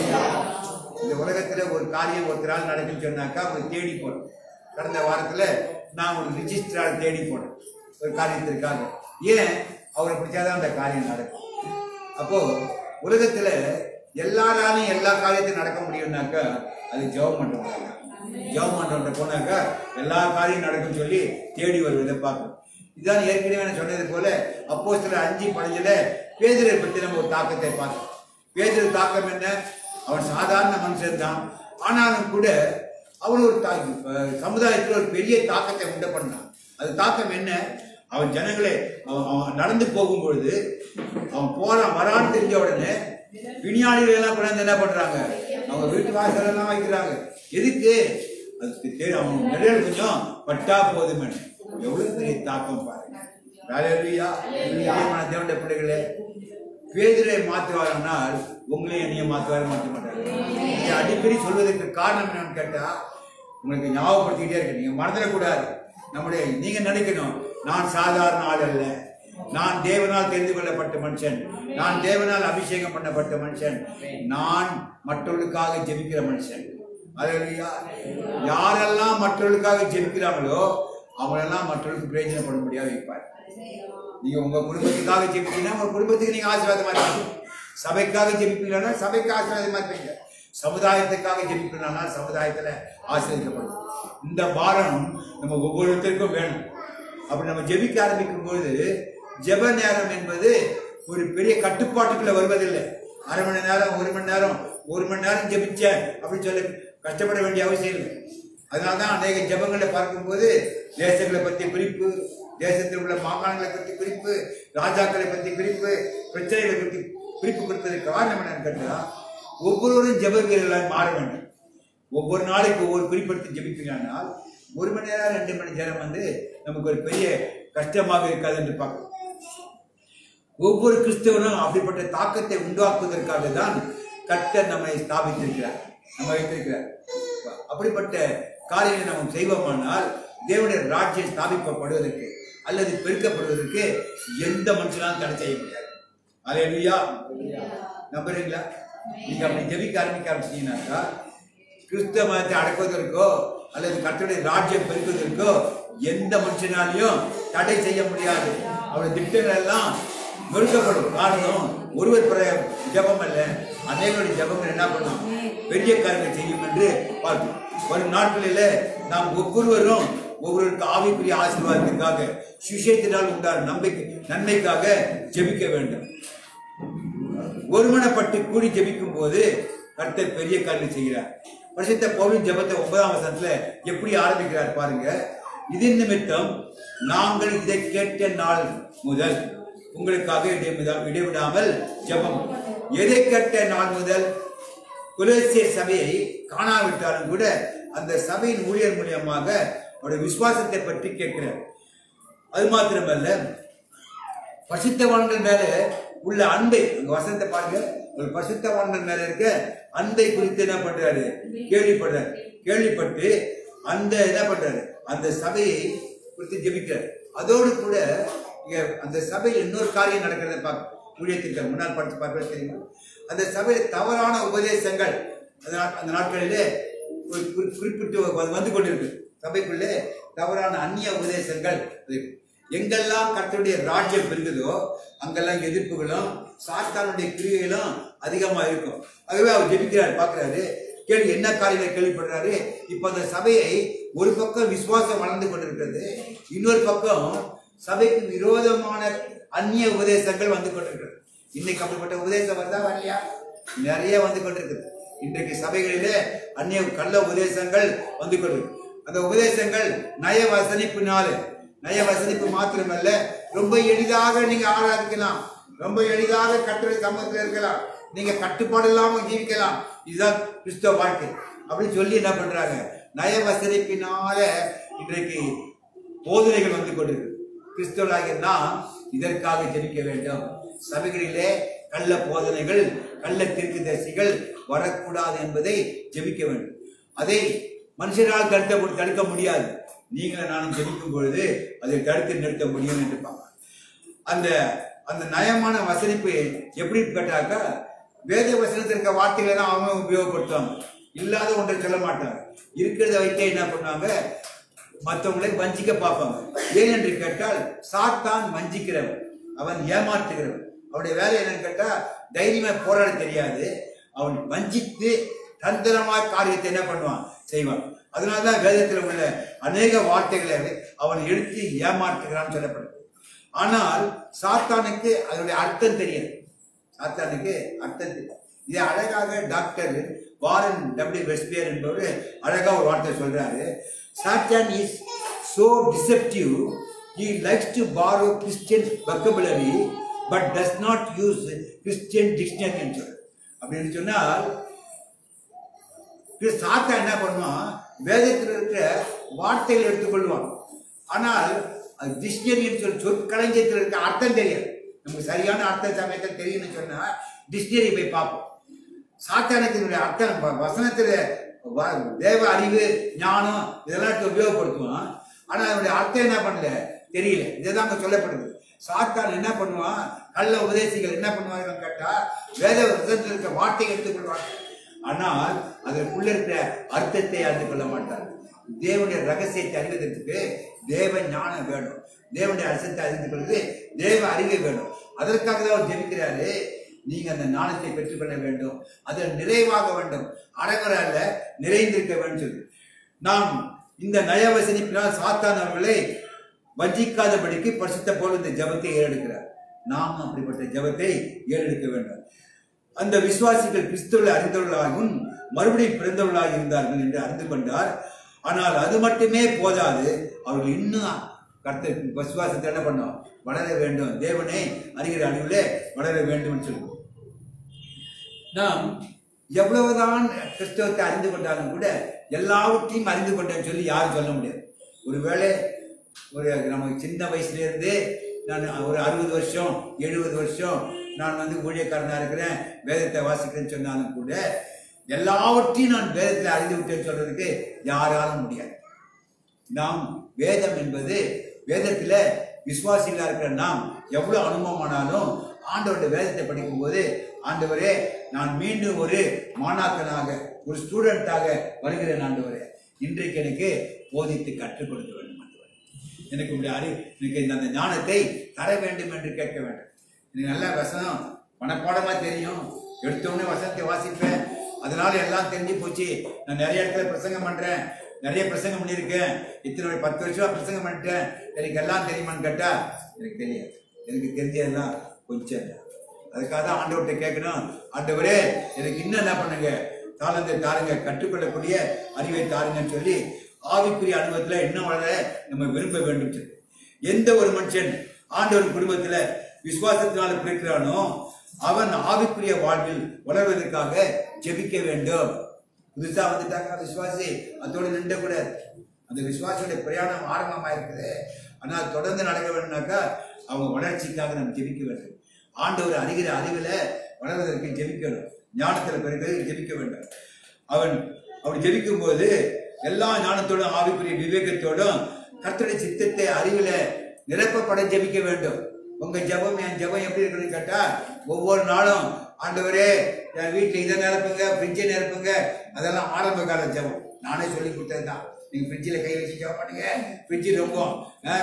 இந்த உலகத்துல ஒரு காரியம் ஒருத்தரால் நடக்குன்னு சொன்னாக்கா அவங்க தேடி போறோம் கடந்த வாரத்துல நான் ஒரு ரிஜிஸ்டரால் தேடி போனேன் ஒரு காரியத்திற்காக ஏன் அவரை பிடிச்சாதான் அந்த காரியம் நடக்கும் அப்போ உலகத்துல எல்லாராலையும் எல்லா காரியத்தையும் நடக்க முடியும்னாக்கா அது ஜெபம் பண்றவங்க ஜெபம் பண்றவங்க போனாக்கா எல்லா காரியம் நடக்கும்னு சொல்லி தேடி வருவதை பார்க்கணும் இதுதான் ஏற்கனவே நான் சொன்னது போல அப்போ சில அஞ்சு படையில பேதரை பத்தி நம்ம ஒரு தாக்கத்தை பார்த்தோம் பேதர் தாக்கம் என்ன அவன் சாதாரண மனுஷன் தான் ஆனாலும் கூட அவன் ஒரு தா- அஹ் சமுதாயத்தில் ஒரு பெரிய தாக்கத்தை உண்டு பண்ணான் அது தாக்கம் என்ன அவன் ஜனங்களே அவன் அவன் நடந்து போகும்பொழுது அவன் போறான் வரான்னு தெரிஞ்ச உடனே பிணியாளிகள் எல்லாம் கொண்டாந்து என்ன பண்றாங்க அவங்க வீட்டு வாசல் எல்லாம் வைக்கிறாங்க எதுக்கு அதுக்கு தெரி அவன் நிழல் கொஞ்சம் பட்டா போதுமே எவ்வளவு பெரிய தாக்கம் பாருங்க ஹalleluya. பிரியமான தேவனுடைய பிள்ளைகளே பேதுரை மாற்றுவாருனால் உங்களையும் என்னைய மாற்றுவாரு மாற்ற மாட்டாரு இதை அடிக்கடி சொல்வதற்கு காரணம் என்னன்னு கேட்டா உங்களுக்கு ஞாபகப்படுத்திக்கிட்டே இருக்கு நீங்க மறந்துடக்கூடாது நம்முடைய நீங்க நினைக்கணும் நான் சாதாரண ஆள் அல்ல நான் தேவனால் தெரிந்து கொள்ளப்பட்ட மனுஷன் நான் தேவனால் அபிஷேகம் பண்ணப்பட்ட மனுஷன் நான் மற்றவர்களுக்காக ஜெபிக்கிற மனுஷன் அல்லேலூயா யாரெல்லாம் மற்றவர்களுக்காக ஜெபிக்கிறாங்களோ அவங்களெல்லாம் மற்றவர்களுக்கு பிரயோஜனப்பட முடியாது வைப்பார் நீங்க உங்க குடும்பத்துக்காக ஜெபிச்சீங்கன்னா உங்க குடும்பத்துக்கு நீங்க ஆசீர்வாதமா இருப்பீங்க சபைக்காக ஜெபிப்பீங்கன்னா சபைக்கு ஆசீர்வாதமா இருப்பீங்க சமுதாயத்துக்காக ஜெபிக்கணும்னா சமுதாயத்துல ஆசீர்வதிக்கப்படும் இந்த பாரம் நம்ம ஒவ்வொருத்தருக்கும் வேணும் அப்படி நம்ம ஜெபிக்க ஆரம்பிக்கும் பொழுது ஜெப நேரம் என்பது ஒரு பெரிய கட்டுப்பாட்டுக்குள்ள வருவதில்லை அரை மணி நேரம் ஒரு மணி நேரம் ஒரு மணி நேரம் ஜெபிச்சேன் அப்படின்னு சொல்லி கஷ்டப்பட வேண்டிய அவசியம் இல்லை அதனால்தான் அநேக ஜெபங்களை பார்க்கும்போது தேசங்களை பற்றி குறிப்பு தேசத்தில் உள்ள மாகாணங்களை பற்றி குறிப்பு ராஜாக்களை பற்றி குறிப்பு பிரச்சனைகளை பற்றி குறிப்பு கொடுப்பதற்கு காரணம் என்னன்னு கேட்டா ஒவ்வொருவரும் ஜெப வீரர்களாய் மாற வேண்டும் ஒவ்வொரு நாளைக்கு ஒவ்வொரு குறிப்பெடுத்து ஜெபிக்கிறானால் ஒரு மணி நேரம் ரெண்டு மணி நேரம் வந்து நமக்கு ஒரு பெரிய கஷ்டமாக இருக்காது என்று பார்க்கணும் ஒவ்வொரு கிறிஸ்தவனும் அப்படிப்பட்ட தாக்கத்தை உண்டாக்குவதற்காக தான் கர்த்தர் நம்மை ஸ்தாபித்திருக்கிறார் நம்ம வைத்திருக்கிறார் அப்படிப்பட்ட காரியங்களை நம்ம செய்வோமானால் தேவனுடைய ராஜ்யம் ஸ்தாபிக்கப்படுவதற்கு அல்லது பெருக்கப்படுவதற்கு எந்த மனுஷனாலும் தடை செய்ய முடியாது அலையா நம்புறீங்களா நீங்க அப்படி ஜெபிக்க ஆரம்பிக்க ஆரம்பிச்சீங்கன்னாக்கா கிறிஸ்தவ மதத்தை அடக்குவதற்கோ அல்லது கர்த்தருடைய ராஜ்யம் பெருக்குவதற்கோ எந்த மனுஷனாலையும் தடை செய்ய முடியாது அவருடைய திட்டங்கள் எல்லாம் நொறுக்கப்படும் காரணம் ஒருவர் பிற ஜெபம் அல்ல அநேகருடைய ஜெபங்கள் என்ன பண்ணும் பெரிய காரியங்கள் செய்யும் என்று பார்க்கிறோம் வரும் நாட்களில நாம் ஒவ்வொருவரும் ஒவ்வொருவருக்கு ஆவிக்குரிய ஆசீர்வாதத்திற்காக சுஷேத்தினால் உண்டான நம்பிக்கை நன்மைக்காக ஜெபிக்க வேண்டும் ஒருமனப்பட்டு கூடி ஜெபிக்கும் போது கர்த்தர் பெரிய காரியம் செய்கிறார் பரிசுத்த பவுலின் ஜெபத்தை ஒன்பதாம் வசனத்துல எப்படி ஆரம்பிக்கிறார் பாருங்க இதன் நிமித்தம் நாங்கள் இதை கேட்ட நாள் முதல் உங்களுக்காக இடைவிடா- இடைவிடாமல் ஜெபம் எதை கேட்ட நாள் முதல் குலேசிய சபையை காணாவிட்டாலும் கூட அந்த சபையின் ஊழியர் மூலியமாக அவருடைய விசுவாசத்தை பற்றி கேட்கிறார் அது மாத்திரமல்ல பரிசுத்தவான்கள் மேல உள்ள அன்பை அங்க வசனத்தை பாருங்க ஒரு பரிசுத்தவான்கள் மேல இருக்க அன்பை குறித்து என்ன பண்றாரு கேள்விப்படுறாரு கேள்விப்பட்டு அந்த என்ன பண்றாரு அந்த சபையை குறித்து ஜெபிக்கிறார் அதோடு கூட இங்க அந்த சபையில் இன்னொரு காரியம் நடக்கிறத பார்க்க ஊழியத்திற்கு முன்னால் படிச்சு பார்க்க தெரியுமா அந்த சபையில் தவறான உபதேசங்கள் அந்த நாட்- அந்த நாட்களிலே ஒரு குறி- குறிப்பிட்டு வந்து- வந்து கொண்டிருக்கு சபைக்குள்ளே தவறான அந்நிய உபதேசங்கள் இருக்கு. எங்கெல்லாம் கர்த்தருடைய ராஜ்யம் பெருகுதோ அங்கெல்லாம் எதிர்ப்புகளும் சாத்தானுடைய கிரியைகளும் அதிகமா இருக்கும் ஆகவே அவர் ஜெபிக்கிறார் பார்க்கிறாரு கேள்வி என்ன காரியங்களை கேள்விப்படுறாரு இப்ப அந்த சபையை ஒரு பக்கம் விசுவாசம் வளர்ந்து கொண்டிருக்கிறது இன்னொரு பக்கம் சபைக்கு விரோதமான அந்நிய உபதேசங்கள் வந்து கொண்டிருக்கிறது இன்னைக்கு அப்படிப்பட்ட உபதேசம் வருதா வரலையா நிறைய வந்து கொண்டிருக்குது இன்றைக்கு சபைகளிலே அந்நிய கள்ள உபதேசங்கள் வந்து கொண்டிருக்கு அந்த உபதேசங்கள் நய வசனிப்பினால நய வசனிப்பு மாத்திரமல்ல ரொம்ப எளிதாக நீங்க ஆராதிக்கலாம் ரொம்ப எளிதாக கட்டுரை சமூகத்தில் இருக்கலாம் நீங்க கட்டுப்பாடு இல்லாம ஜீவிக்கலாம் இதுதான் கிறிஸ்தவ வாழ்க்கை அப்படின்னு சொல்லி என்ன பண்றாங்க நய வசனிப்பினால இன்றைக்கு போதனைகள் வந்து கொண்டிருக்கு கிறிஸ்தவர்களாகிய நாம் இதற்காக ஜெபிக்க வேண்டும் சபைகளிலே கள்ள போதனைகள் கள்ள தீர்க்கதரிசிகள் வரக்கூடாது என்பதை ஜெபிக்க வேண்டும் அதை மனுஷரால் தடுக்க தடுக்க முடியாது நீங்கள் நானும் ஜெபிக்கும் பொழுது அதை தடுத்து நிறுத்த முடியும் என்று பார்க்கலாம் அந்த அந்த நயமான வசனிப்பு எப்படி கேட்டாக்கா வேத வசனத்தில் இருக்க வார்த்தைகளை தான் அவங்க உபயோகப்படுத்துவாங்க இல்லாத ஒன்றை சொல்ல மாட்டாங்க இருக்கிறத வைத்தே என்ன பண்ணுவாங்க மற்றவங்களை வஞ்சிக்க பார்ப்பாங்க ஏன் என்று கேட்டால் சாத்தான் வஞ்சிக்கிறவன் அவன் ஏமாற்றுகிறவன் அவனுடைய வேலை என்னன்னு கேட்டா தைரியமா போராட தெரியாது அவன் வஞ்சித்து தந்திரமாய் காரியத்தை என்ன பண்ணுவான் செய்வான் அதனாலதான் வேதத்தில் உள்ள அநேக வார்த்தைகளை அவன் எடுத்து ஏமாற்றுகிறான்னு சொல்லப்படுது ஆனால் சாத்தானுக்கு அதனுடைய அர்த்தம் தெரியாது சாத்தானுக்கு அர்த்தம் தெரியும் இதை அழகாக டாக்டர் வாரன் டபிள்யூ வெஸ்பியர் என்பவர் அழகா ஒரு வார்த்தை சொல்றாரு சாத்தான் is so deceptive he likes to borrow christian vocabulary but does not use christian dictionary என்று சொல்றாரு. அப்படின்னு சொன்னால் இது சாத்தா என்ன பண்ணுவான் வேதத்தில் இருக்கிற வார்த்தைகளை எடுத்துக்கொள்வான் ஆனால் அது டிக்ஷனரி சொல்லி சொற்களஞ்சியத்தில் இருக்க அர்த்தம் தெரியாது நமக்கு சரியான அர்த்த சமயத்தில் தெரியும்னு சொன்னா டிக்ஷனரி போய் பார்ப்போம் சாத்தானத்தினுடைய அர்த்தம் வ- வசனத்துல வ- தேவ அறிவு ஞானம் இதெல்லாம் எடுத்து உபயோகப்படுத்துவான் ஆனா அதனுடைய அர்த்தம் என்ன பண்ணல தெரியல இதுதான் அங்க சொல்லப்படுது சாத்தான் என்ன பண்ணுவான் கள்ள உபதேசிகள் என்ன பண்ணுவாங்க கேட்டா வேத வசனத்தில் இருக்க வார்த்தையை எடுத்துக்கொள்வாங்க ஆனால் அதற்குள்ள இருக்கிற அர்த்தத்தை அறிந்து கொள்ள மாட்டார் தேவனுடைய ரகசியத்தை அறிவதற்கு தேவ ஞானம் வேணும் தேவனுடைய அர்த்தத்தை அறிந்து கொள்வது தேவ அறிவு வேணும் அதற்காக தான் அவர் ஜெபிக்கிறாரு நீங்க அந்த ஞானத்தை பெற்றுக்கொள்ள வேண்டும் அதில் நிறைவாக வேண்டும் அறகுறை அல்ல நிறைந்திருக்க வேண்டும் சொல்லி நாம் இந்த நயவசனிப்பினால் சாத்தான் அவர்களை வஞ்சிக்காதபடிக்கு பரிசுத்த போல் இந்த ஜபத்தை ஏறெடுக்கிறார் நாம் அப்படிப்பட்ட ஜபத்தை ஏறெடுக்க வேண்டும் அந்த விசுவாசிகள் கிறிஸ்துவை அறிந்தவர்களாகவும் மறுபடியும் பிறந்தவர்களாக இருந்தார்கள் என்று அறிந்து கொண்டார் ஆனால் அது மட்டுமே போதாது அவர்கள் இன்னும் கர்த்தர் விசுவாசத்தை என்ன பண்ணோம் வளர வேண்டும் தேவனை அறிகிற அறிவிலே வளர வேண்டும் என்று சொல்லுவோம் நாம் எவ்வளவுதான் கிறிஸ்தவத்தை அறிந்து கொண்டாலும் கூட எல்லாவற்றையும் அறிந்து கொண்டேன்னு சொல்லி யாரும் சொல்ல முடியாது ஒருவேளை ஒரு நம்ம சின்ன வயசுல இருந்து நான் ஒரு அறுபது வருஷம் எழுபது வருஷம் நான் வந்து ஊழியக்காரனா இருக்கிறேன் வேதத்தை வாசிக்கிறேன்னு சொன்னாலும் கூட எல்லாவற்றையும் நான் வேதத்தில் அறிந்து விட்டேன்னு சொல்றதுக்கு யாராலும் முடியாது நாம் வேதம் என்பது வேதத்துல விசுவாசிகளா இருக்கிற நாம் எவ்வளவு அனுபவமானாலும் ஆண்டவருடைய வேதத்தை படிக்கும்போது ஆண்டவரே நான் மீண்டும் ஒரு மாணாக்கனாக ஒரு ஸ்டூடெண்டாக வருகிறேன் ஆண்டவரே இன்றைக்கு எனக்கு போதித்து கற்றுக் கொடுக்க வேண்டும் ஆண்டவரே எனக்கு உடைய அறிவு எனக்கு இந்த அந்த ஞானத்தை தர வேண்டும் என்று கேட்க வேண்டும் எனக்கு நல்ல வசனம் மனப்பாடமா தெரியும் எடுத்தோடனே வசனத்தை வாசிப்பேன் அதனால எல்லாம் தெரிஞ்சு போச்சு நான் நிறைய இடத்துல பிரசங்கம் பண்றேன் நிறைய பிரசங்கம் பண்ணியிருக்கேன் இத்தனை ஒரு பத்து வருஷமா பிரசங்கம் பண்ணிட்டேன் எனக்கு எல்லாம் தெரியுமான்னு கேட்டா எனக்கு தெரியாது எனக்கு தெரிஞ்சதெல்லாம் கொஞ்சம் தான். அதுக்காக தான் ஆண்டவர்கிட்ட கேட்கணும் ஆண்டவரே எனக்கு இன்னும் என்ன பண்ணுங்க தாளந்தை தாருங்க கற்றுக்கொள்ளக்கூடிய அறிவை தாருங்கன்னு சொல்லி ஆவிக்குரிய அனுபவத்துல இன்னும் வளர நம்ம விரும்ப வேண்டும் சொல்லி. எந்த ஒரு மனுஷன் ஆண்டவர் குடும்பத்துல விசுவாசத்தினால பிடிக்கிறானோ அவன் ஆவிக்குரிய வாழ்வில் வளர்வதற்காக ஜெபிக்க வேண்டும் புதுசா வந்துட்டாங்க விசுவாசி அதோட நின்ற கூடாது அந்த விசுவாசியோட பிரயாணம் ஆரம்பமா இருக்குது ஆனால் தொடர்ந்து நடக்க வேணும்னாக்கா அவங்க வளர்ச்சிக்காக நம்ம ஜெபிக்க வேண்டும் ஆண்டவர் அறிகிற அறிவுல வளர்வதற்கு ஜெபிக்கணும் ஞானத்துல பிறகு ஜெபிக்க வேண்டும் அவன் அப்படி ஜெபிக்கும் போது எல்லா ஞானத்தோடும் ஆவிக்குரிய விவேகத்தோடும் கர்த்தருடைய சித்தத்தை அறிவுல நிரப்பப்பட ஜெபிக்க வேண்டும் உங்க ஜெபம் என் ஜெபம் எப்படி இருக்குன்னு கேட்டா ஒவ்வொரு நாளும் ஆண்டவரே என் வீட்டில் இதை நிரப்புங்க ஃப்ரிட்ஜை நிரப்புங்க அதெல்லாம் ஆரம்ப கால ஜெபம் நானே சொல்லி கொடுத்தது தான் நீங்கள் ஃப்ரிட்ஜில் கை வச்சு ஜெபம் பண்ணுங்க ஃப்ரிட்ஜு ரொம்பம்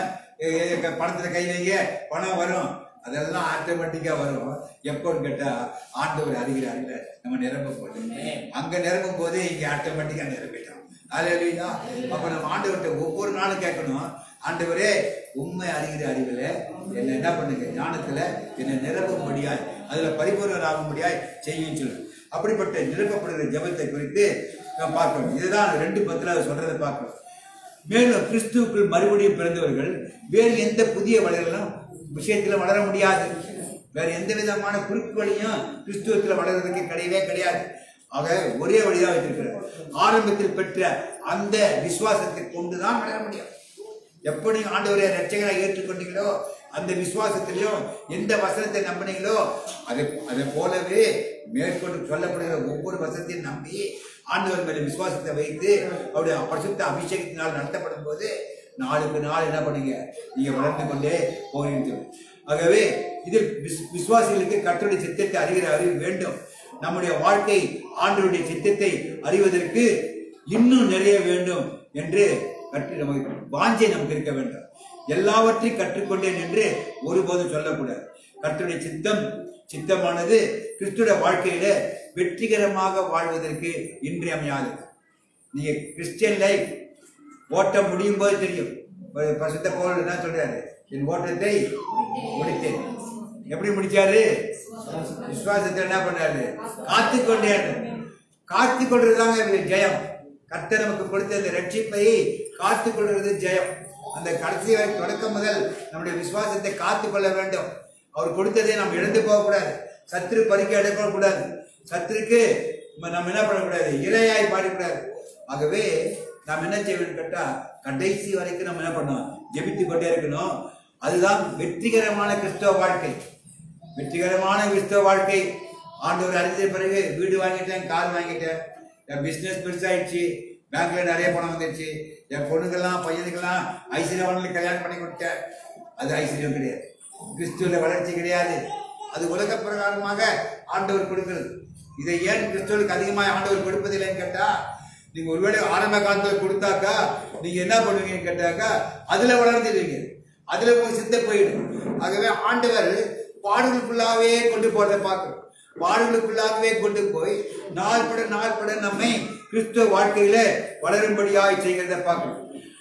பணத்தில் கை வைங்க பணம் வரும் அதெல்லாம் ஆட்டோமேட்டிக்கா வரும் எப்போன்னு கேட்டா ஆண்டவர் அறிகிறாருல நம்ம நிரம்ப போட்டோம் அங்க நிரம்பும் போது இங்க ஆட்டோமேட்டிக்கா நிரம்பிட்டோம் அலையா அப்ப நம்ம ஆண்டவர்கிட்ட ஒவ்வொரு நாளும் கேட்கணும் ஆண்டவரே உண்மை அறிகிற அறிவுல என்ன என்ன பண்ணுங்க ஞானத்துல என்னை நிரப்பும்படியாய் அதுல பரிபூர்ணர் ஆகும்படியாய் செய்யும் சொல்லு அப்படிப்பட்ட நிரப்பப்படுகிற ஜெபத்தை குறித்து நாம் பார்க்கணும் இதுதான் ரெண்டு பத்துல அவர் சொல்றதை பார்க்கணும் மேலும் கிறிஸ்துவுக்குள் மறுபடியும் பிறந்தவர்கள் வேறு எந்த புதிய வளரலும் விஷயத்துல வளர முடியாது வேற எந்த விதமான குறுக்கு வழியும் கிறிஸ்துவத்துல வளர்றதுக்கு கிடையவே கிடையாது ஆக ஒரே வழிதான் வச்சிருக்கிறார் ஆரம்பத்தில் பெற்ற அந்த விசுவாசத்தை கொண்டுதான் வளர முடியும் எப்படி ஆண்டவரை ரட்சகரை ஏற்றுக்கொண்டீங்களோ அந்த விசுவாசத்திலையும் எந்த வசனத்தை நம்பினீங்களோ அதை அதை போலவே மேற்கொண்டு சொல்லப்படுகிற ஒவ்வொரு வசனத்தையும் நம்பி ஆண்டவர் மேல விசுவாசத்தை வைத்து அவருடைய பரிசுத்த அபிஷேகத்தினால் நடத்தப்படும் போது நாளுக்கு நாள் என்ன பண்ணீங்க நீங்க வளர்ந்து கொண்டே போகிறீங்க ஆகவே இதில் விஸ்- விசுவாசிகளுக்கு கர்த்தருடைய சித்தத்தை அறிகிற அறிவு வேண்டும் நம்முடைய வாழ்க்கை ஆண்டவருடைய சித்தத்தை அறிவதற்கு இன்னும் நிறைய வேண்டும் என்று கற்று நமக்கு வாஞ்சை நமக்கு இருக்க வேண்டும் எல்லாவற்றையும் கற்றுக்கொண்டேன் என்று ஒருபோதும் சொல்லக்கூடாது கர்த்தருடைய சித்தம் சித்தமானது கிறிஸ்துடைய வாழ்க்கையில வெற்றிகரமாக வாழ்வதற்கு இன்றியமையாது நீங்க கிறிஸ்டியன் லைஃப் ஓட்ட முடியும் போது தெரியும் ஒரு பரிசுத்த பவுல் என்ன சொல்றாரு என் ஓட்டத்தை முடித்தேன் எப்படி முடிச்சாரு விசுவாசத்தை என்ன பண்ணாரு காத்து கொண்டேன் காத்து கொள்றதுதாங்க ஜெயம் கர்த்தர் நமக்கு கொடுத்த இந்த ரட்சிப்பை காத்து கொள்றது ஜெயம் அந்த கடைசி வரை தொடக்கம் முதல் நம்முடைய விசுவாசத்தை காத்து கொள்ள வேண்டும் அவர் கொடுத்ததை நாம் இழந்து போகக்கூடாது சத்துரு பறிக்க எடுக்கக்கூடாது சத்துருக்கு நம்ம நம்ம என்ன பண்ணக்கூடாது இரையாய் பாடக்கூடாது ஆகவே நாம் என்ன செய்ய வேண்டும் கேட்டா கடைசி வரைக்கும் நம்ம என்ன பண்ணோம் ஜெபித்து கொண்டே இருக்கணும் அதுதான் வெற்றிகரமான கிறிஸ்தவ வாழ்க்கை வெற்றிகரமான கிறிஸ்தவ வாழ்க்கை ஆண்டவர் அறிஞ்ச பிறகு வீடு வாங்கிட்டேன் கார் வாங்கிட்டேன் என் பிசினஸ் பெருசாயிடுச்சு பேங்க்ல நிறைய பணம் வந்துடுச்சு என் பொண்ணுங்கெல்லாம் பையனுக்கெல்லாம் ஐஸ்வர்யவான்களுக்கு கல்யாணம் பண்ணி கொடுத்தேன் அது ஐஸ்வர்யம் கிடையாது கிறிஸ்துவில வளர்ச்சி கிடையாது அது உலக பிரகாரமாக ஆண்டவர் கொடுக்கிறது இதை ஏன் கிறிஸ்துவுக்கு அதிகமாக ஆண்டவர் கொடுப்பதில்லைன்னு கேட்டா நீங்க ஒருவேளை ஆரம்ப காலத்துல கொடுத்தாக்கா நீங்க என்ன பண்ணுவீங்கன்னு கேட்டாக்கா அதுல வளர்ந்துடுவீங்க அதுல உங்க சித்த போயிடும் ஆகவே ஆண்டவர் பாடுகளுக்குள்ளாவே கொண்டு போறதை பார்க்கணும் பாடுகளுக்குள்ளாகவே கொண்டு போய் நாள் பட நாள் பட நம்மை கிறிஸ்துவ வாழ்க்கையில வளரும்படியாய் செய்கிறத பார்க்கணும்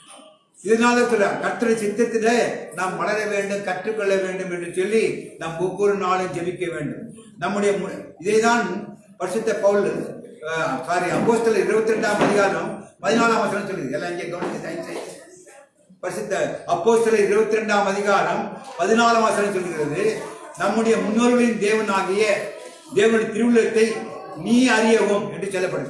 இதனால சொல்ல கர்த்தரை சித்தத்தில நாம் வளர வேண்டும் கற்றுக்கொள்ள வேண்டும் என்று சொல்லி நாம் ஒவ்வொரு நாளும் ஜெபிக்க வேண்டும் நம்முடைய மு- இதைதான் பரிசுத்த பவுல் சாரி அப்போஸ்தலர் இருபத்தி ரெண்டாம் அதிகாரம் பதினாலாம் வசனம் சொல்லுது எல்லாம் இங்கே கவனிச்சு தயவு செய்து. பரிசுத்த அப்போஸ்தலர் இருபத்தி ரெண்டாம் அதிகாரம் பதினாலாம் வசனம் சொல்கிறது நம்முடைய முன்னோர்களின் தேவனாகிய தேவனுடைய திருவுள்ளத்தை நீ அறியவும் என்று சொல்லப்படுது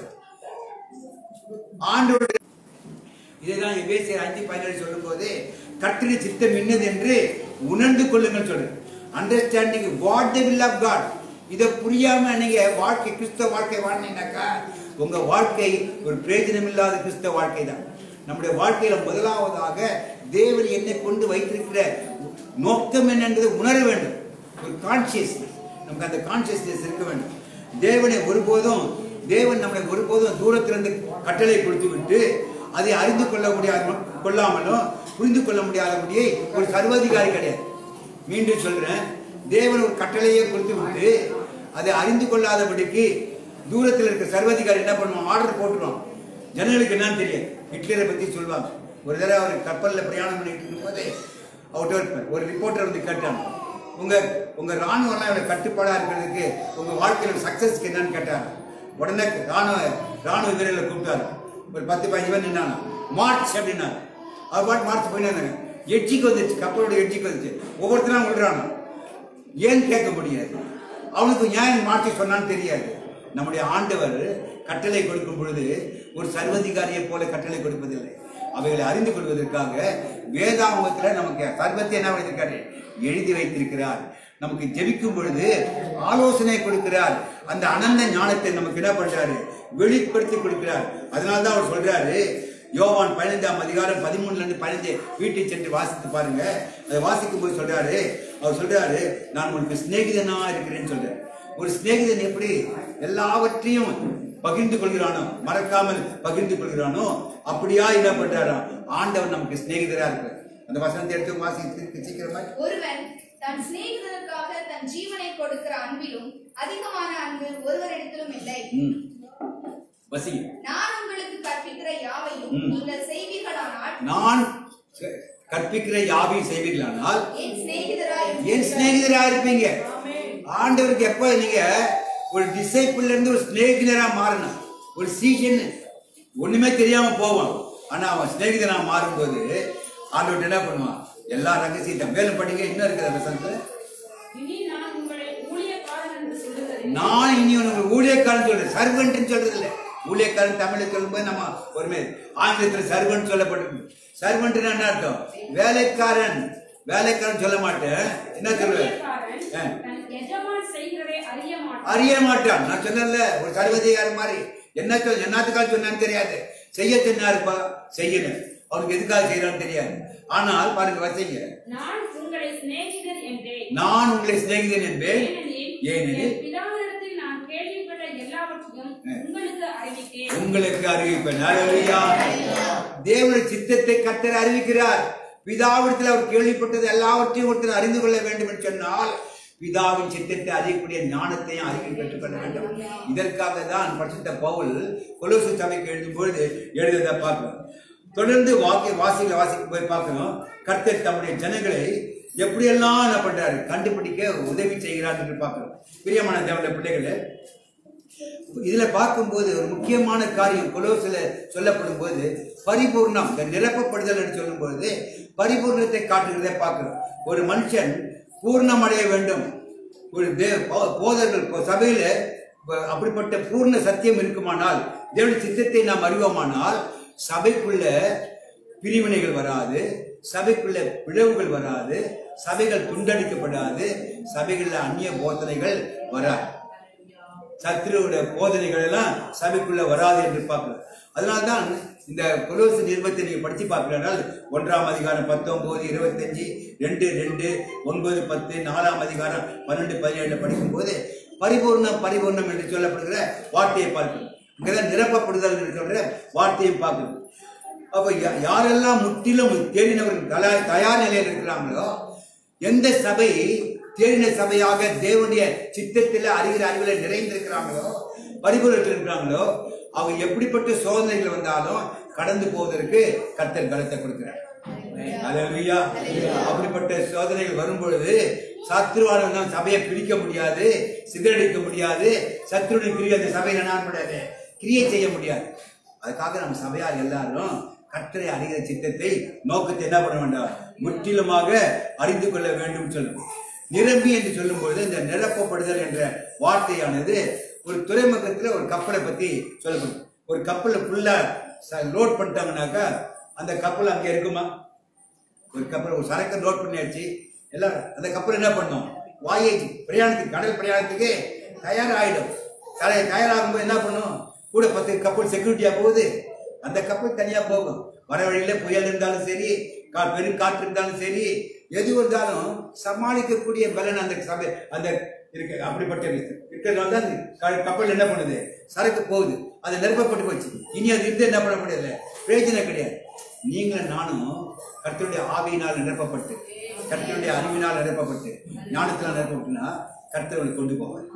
ஆண்டோட இதைதான் எபேசியர் அஞ்சு பதினேழு சொல்லும்போது கர்த்தரி சித்தம் என்னது என்று உணர்ந்து கொள்ளுங்கள் சொல்லு understanding what the will of God இதை புரியாம நீங்க வாழ்க்கை கிறிஸ்தவ வாழ்க்கை வாழ்ந்தீங்கன்னாக்கா உங்க வாழ்க்கை ஒரு பிரயோஜனம் இல்லாத கிறிஸ்தவ வாழ்க்கை தான் நம்முடைய வாழ்க்கையில முதலாவதாக தேவன் என்னை கொண்டு வைத்திருக்கிற நோக்கம் என்ன என்பதை உணர வேண்டும் ஒரு கான்சியஸ்னஸ் நமக்கு அந்த கான்சியஸ்னஸ் இருக்க வேண்டும் தேவனை ஒருபோதும் தேவன் நம்மளை ஒருபோதும் தூரத்திலிருந்து கட்டளை கொடுத்து விட்டு அதை அறிந்து கொள்ள முடியாத கொள்ளாமலும் புரிந்து கொள்ள முடியாதபடியே ஒரு சர்வாதிகாரி கிடையாது மீண்டும் சொல்றேன் தேவன் ஒரு கட்டளையை கொடுத்து விட்டு அதை அறிந்து கொள்ளாதபடிக்கு தூரத்தில் இருக்க சர்வாதிகாரி என்ன பண்ணுவான் ஆர்டர் போட்டுருவான் ஜனங்களுக்கு என்னன்னு தெரியும் ஹிட்லரை பத்தி சொல்லுவாங்க ஒரு தடவை அவர் கப்பல்ல பிரயாணம் பண்ணிட்டு இருக்கும்போது அவர்கிட்ட ஒரு- ஒரு ரிப்போர்ட்டர் வந்து கேட்டாங்க உங்க உங்க ராணுவம்லாம் இவ்வளவு கட்டுப்பாடா இருக்கிறதுக்கு உங்க வாழ்க்கையில சக்சஸ்க்கு என்னன்னு கேட்டாங்க உடனே ராணுவ ராணுவ வீரர்களை கூப்பிட்டாரு ஒரு பத்து பதினஞ்சு பேர் நின்னாங்க மார்ச் அப்படின்னாங்க அவர் பாட்டு மார்ச் போயினாங்க எட்ஜிக்கு வந்துச்சு கப்பலோட எட்ஜிக்கு வந்துச்சு ஒவ்வொருத்தரும் விடுறாங்க ஏன் கேட்க முடியாது அவனுக்கு நியாயம் மாற்றி சொன்னான்னு தெரியாது நம்முடைய ஆண்டவர் கட்டளை கொடுக்கும் பொழுது ஒரு சர்வதிகாரியை போல கட்டளை கொடுப்பதில்லை அவைகளை அறிந்து கொள்வதற்காக வேதாகமத்துல நமக்கு சர்வத்தை என்ன பண்ணியிருக்காரு எழுதி வைத்திருக்கிறார் நமக்கு ஜெபிக்கும் பொழுது ஆலோசனை கொடுக்கிறார் அந்த அனந்த ஞானத்தை நமக்கு என்ன பண்றாரு வெளிப்படுத்தி கொடுக்கிறார் அதனால தான் அவர் சொல்றாரு யோவான் பதினைந்தாம் அதிகாரம் பதிமூணுல இருந்து பதினஞ்சு வீட்டை சென்று வாசித்து பாருங்க அதை வாசிக்கும் போது சொல்றாரு அவர் சொல்றாரு நான் உனக்கு சிநேகிதனா இருக்கிறேன்னு சொல்றாரு ஒரு சிநேகிதன் எப்படி எல்லாவற்றையும் பகிர்ந்து கொள்கிறானோ மறக்காமல் பகிர்ந்து கொள்கிறானோ அப்படியா என்ன பண்றாராம் ஆண்டவர் நமக்கு சிநேகிதரா இருக்கு அந்த வசனத்தை எடுத்து வாசி சீக்கிரமா ஒருவன் தன் சிநேகிதனுக்காக தன் ஜீவனை கொடுக்கிற அன்பிலும் அதிகமான அன்பு ஒருவரிடத்திலும் இல்லை ம். வசிங்க நான் உங்களுக்கு கற்பிக்கிற யாவையும் ம். நீங்கள் செய்வீர்களானால் நான் க- கற்பிக்கிற யாவையும் செய்வீர்களானால் என் சிநேகிதராய் ஏன் சிநேகிதரா இருப்பீங்க ஆண்டவருக்கு எப்ப நீங்க ஒரு டிசைபிள்ல இருந்து ஒரு சிநேகிதரா மாறணும் ஒரு சீசன் ஒண்ணுமே தெரியாம போவான் ஆனா அவன் சிநேகிதனா மாறும்போது ஆண்டவர் என்ன பண்ணுவான் எல்லா ரகசியத்தை மேலும் படிங்க இன்னும் இருக்கிற வசனத்துல இனி நான் உங்களை ஊழியக்காரன் என்று சொல்லுகிறேன் நான் இனி உனக்கு ஊழியக்காரன் சொல்றேன் சர்வெண்ட் சொல்றது இல்ல ஊழியக்காரன் தமிழ்ல சொல்லும்போது நம்ம ஒருமே ஆங்கிலத்துல சர்வெண்ட் சொல்லப்பட்டிருக்கு சர்வெண்ட் என்ன அர்த்தம் வேலைக்காரன் வேலைக்காரன் சொல்ல மாட்டேன் என்ன சொல்லுவேன் ஊழியக்காரன் தன் எஜமான் செய்கிறதை அறிய மாட்டான் அறிய மாட்டான் நான் சொன்னேன்ல ஒரு சர்வதிகாரம் மாதிரி என்ன சொல் என்னத்துக்காக சொன்னான்னு தெரியாது செய்ய சொன்னாருப்பா செய்யணும் அவனுக்கு எதுக்காக செய்யறான்னு தெரியாது ஆனால் பாருங்க வசைங்க நான் உங்களை சிநேகிதர் என்றேன் நான் உங்களை சிநேகிதன் என்பேன் ஏனெனில் ஏனெனில் என் பிதாவிடத்தில் நான் கேள்விப்பட்ட எல்லாவற்றையும் உங்களுக்கு அறிவித்தேன் உங்களுக்கு அறிவிப்பேன் ஹalleluya. தேவனுடைய சித்தத்தை கர்த்தர் அறிவிக்கிறார் பிதாவிடத்தில் அவர் கேள்விப்பட்டது எல்லாவற்றையும் ஒருத்தர் அறிந்து கொள்ள வேண்டும் என்று சொன்னால் பிதாவின் சித்தத்தை அறியக்கூடிய ஞானத்தையும் அறிக்கை பெற்றுக்கொள்ள வேண்டும் இதற்காக தான் பரிசுத்த பவுல் கொலோசு சபைக்கு எழுதும் பொழுது எழுதுவதை பார்க்கிறோம் தொடர்ந்து வாக்கிய வாசிக்க வாசிக்க போய் பார்க்கிறோம் கர்த்தர் தம்முடைய ஜனங்களை எப்படியெல்லாம் என்ன பண்றாரு கண்டுபிடிக்க உதவி செய்கிறார் என்று பார்க்கிறோம் பிரியமான தேவனுடைய பிள்ளைகளே இதுல பார்க்கும்போது ஒரு முக்கியமான காரியம் கொலோசில சொல்லப்படும் போது பரிபூர்ணம் இந்த நிரப்பப்படுதல் என்று சொல்லும்போது பரிபூர்ணத்தை காட்டுகிறதை பார்க்கிறோம் ஒரு மனுஷன் பூர்ணம் அடைய வேண்டும் ஒரு தே போ- போதர்கள் போ- சபையில ப- அப்படிப்பட்ட பூர்ண சத்தியம் இருக்குமானால் தேவனுடைய சித்தத்தை நாம் அறிவோமானால் சபைக்குள்ள பிரிவினைகள் வராது சபைக்குள்ள பிளவுகள் வராது சபைகள் துண்டடிக்கப்படாது சபைகள்ல அந்நிய போதனைகள் வராது சத்ருவோட போதனைகள் எல்லாம் சபைக்குள்ள வராது என்று பார்க்கலாம் அதனால்தான் இந்த கொலோசு நிருபத்தை நீங்க படிச்சு பார்க்கிறார்கள் ஒன்றாம் அதிகாரம் பத்தொன்பது இருபத்தஞ்சு ரெண்டு ரெண்டு ஒன்பது பத்து நாலாம் அதிகாரம் பன்னெண்டு பதினேழு படிக்கும்போது பரிபூர்ணம் பரிபூர்ணம் என்று சொல்லப்படுகிற வார்த்தையை பார்க்கணும் இங்கதான் நிரப்பப்படுதல் என்று சொல்ற வார்த்தையை பார்க்கணும் அப்ப யா- யாரெல்லாம் முற்றிலும் தேடினவர்கள் தல- தயார் நிலையில் இருக்கிறாங்களோ எந்த சபை தேடின சபையாக தேவனுடைய சித்தத்தில் அறிகிற அறிவில் நிறைந்திருக்கிறாங்களோ பரிபூரத்தில் இருக்கிறாங்களோ அவங்க எப்படிப்பட்ட சோதனைகள் வந்தாலும் கடந்து போவதற்கு கர்த்தர் பலத்தை கொடுக்கிறார் அல்லேலூயா. அப்படிப்பட்ட சோதனைகள் வரும்பொழுது சத்ருவானவன் தான் சபையை பிரிக்க முடியாது சிதறடிக்க முடியாது சத்ருடைய கிரியை அந்த சபையில என்ன முடியாது கிரியை செய்ய முடியாது அதுக்காக நம்ம சபையார் எல்லாரும் கர்த்தரை அறிகிற சித்தத்தை நோக்கத்தை என்ன பண்ண வேண்டாம் முற்றிலுமாக அறிந்து கொள்ள வேண்டும் சொல்லும் நிரம்பி என்று சொல்லும்போது இந்த நிரப்பப்படுதல் என்ற வார்த்தையானது ஒரு துறைமுகத்துல ஒரு கப்பலை பத்தி சொல்லப்படும் ஒரு கப்பலை ஃபுல்லா லோட் பண்ணிட்டாங்கனாக்கா அந்த கப்பல் அங்க இருக்குமா ஒரு கப்பல் ஒரு சரக்கு லோட் பண்ணியாச்சு எல்லாம் அந்த கப்பல் என்ன பண்ணும் வாயேஜ் பிரயாணத்துக்கு கடல் பிரயாணத்துக்கு தயார் ஆயிடும் தலை தயாராகும்போது என்ன பண்ணும் கூட பத்து கப்பல் செக்யூரிட்டியா போகுது அந்த கப்பல் தனியா போகும் வர வழியில புயல் இருந்தாலும் சரி கா பெரும் காற்று இருந்தாலும் சரி எது வந்தாலும் சமாளிக்கக்கூடிய பலன் அந்த சபை அந்த இருக்கு அப்படிப்பட்ட இருக்கிறதுனால தான் அந்த க- கப்பல் என்ன பண்ணுது சரக்கு போகுது அது நிரப்பப்பட்டு போச்சு இனி அது இருந்து என்ன பண்ண முடியல பிரயோஜனம் கிடையாது நீங்களும் நானும் கர்த்தருடைய ஆவியினால் நிரப்பப்பட்டு கர்த்தருடைய அறிவினால் நிரப்பப்பட்டு ஞானத்தினால் நிரப்பப்பட்டுனா கர்த்தர்களை கொண்டு போவார்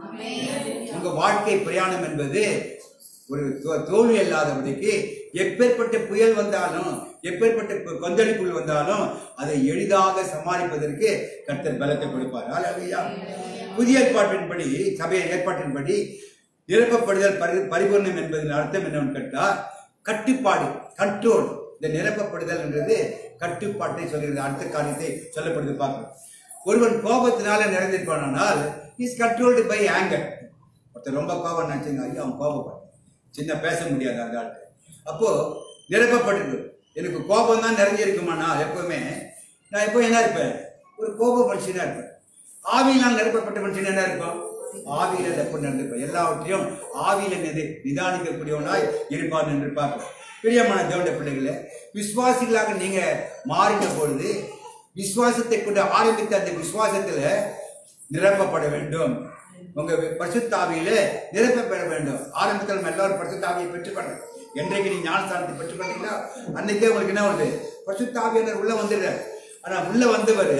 உங்க வாழ்க்கை பிரயாணம் என்பது ஒரு தோ- தோல்வி அல்லாதபடிக்கு எப்பேற்பட்ட புயல் வந்தாலும் எப்பேற்பட்ட கொ- கொந்தளிப்புகள் வந்தாலும் அதை எளிதாக சமாளிப்பதற்கு கர்த்தர் பலத்தை கொடுப்பார் ஹalleluya. புதிய ஏற்பாட்டின்படி சபைய ஏற்பாட்டின்படி நிரப்பப்படுதல் பரி பரிபூர்ணம் என்பதன் அர்த்தம் என்னன்னு கேட்டால் கட்டுப்பாடு கண்ட்ரோல் இந்த நிரப்பப்படுதல் என்றது கட்டுப்பாட்டை சொல்கிறது அடுத்த காரியத்தை சொல்லப்படுது பார்க்கணும் ஒருவன் கோபத்தினால நிறைந்திருப்பானால் இஸ் கண்ட்ரோல்டு பை ஆங்கர் ஒருத்தர் ரொம்ப கோபம் நினைச்சுங்க ஐயோ அவன் கோபப்பட்டான் சின்ன பேச முடியாது அந்த ஆளுக்கு அப்போ நிரப்பப்பட்டிருக்கு எனக்கு கோபம் தான் நிறைஞ்சிருக்குமானா எப்பவுமே நான் எப்போ என்ன இருப்பேன் ஒரு கோப மனுஷனா இருப்பேன் ஆவியினால் நிரப்பப்பட்ட மனுஷன் என்ன இருக்கும் ஆவியில எப்ப நடந்திருப்பேன் எல்லாவற்றையும் ஆவியில நிதி நிதானிக்கக்கூடியவனாய் இருப்பான் என்று பார்ப்போம் பிரியமான தேவனுடைய பிள்ளைகளே விசுவாசிகளாக நீங்க மாறின பொழுது விசுவாசத்தை கொண்டு ஆரம்பித்த அந்த விசுவாசத்துல நிரப்பப்பட வேண்டும் உங்க பரிசுத்தாவியிலே நிரப்ப பெற வேண்டும் ஆரம்பத்தில் நம்ம எல்லாரும் பரிசுத்தாவியை பெற்றுக்கொண்டோம் என்றைக்கு நீ ஞானஸ்தானத்தை பெற்றுக்கொண்டீங்களோ அன்னைக்கே உங்களுக்கு என்ன வருது பரிசுத்தாவியனர் உள்ள வந்துடுறார் ஆனா உள்ள வந்தவர்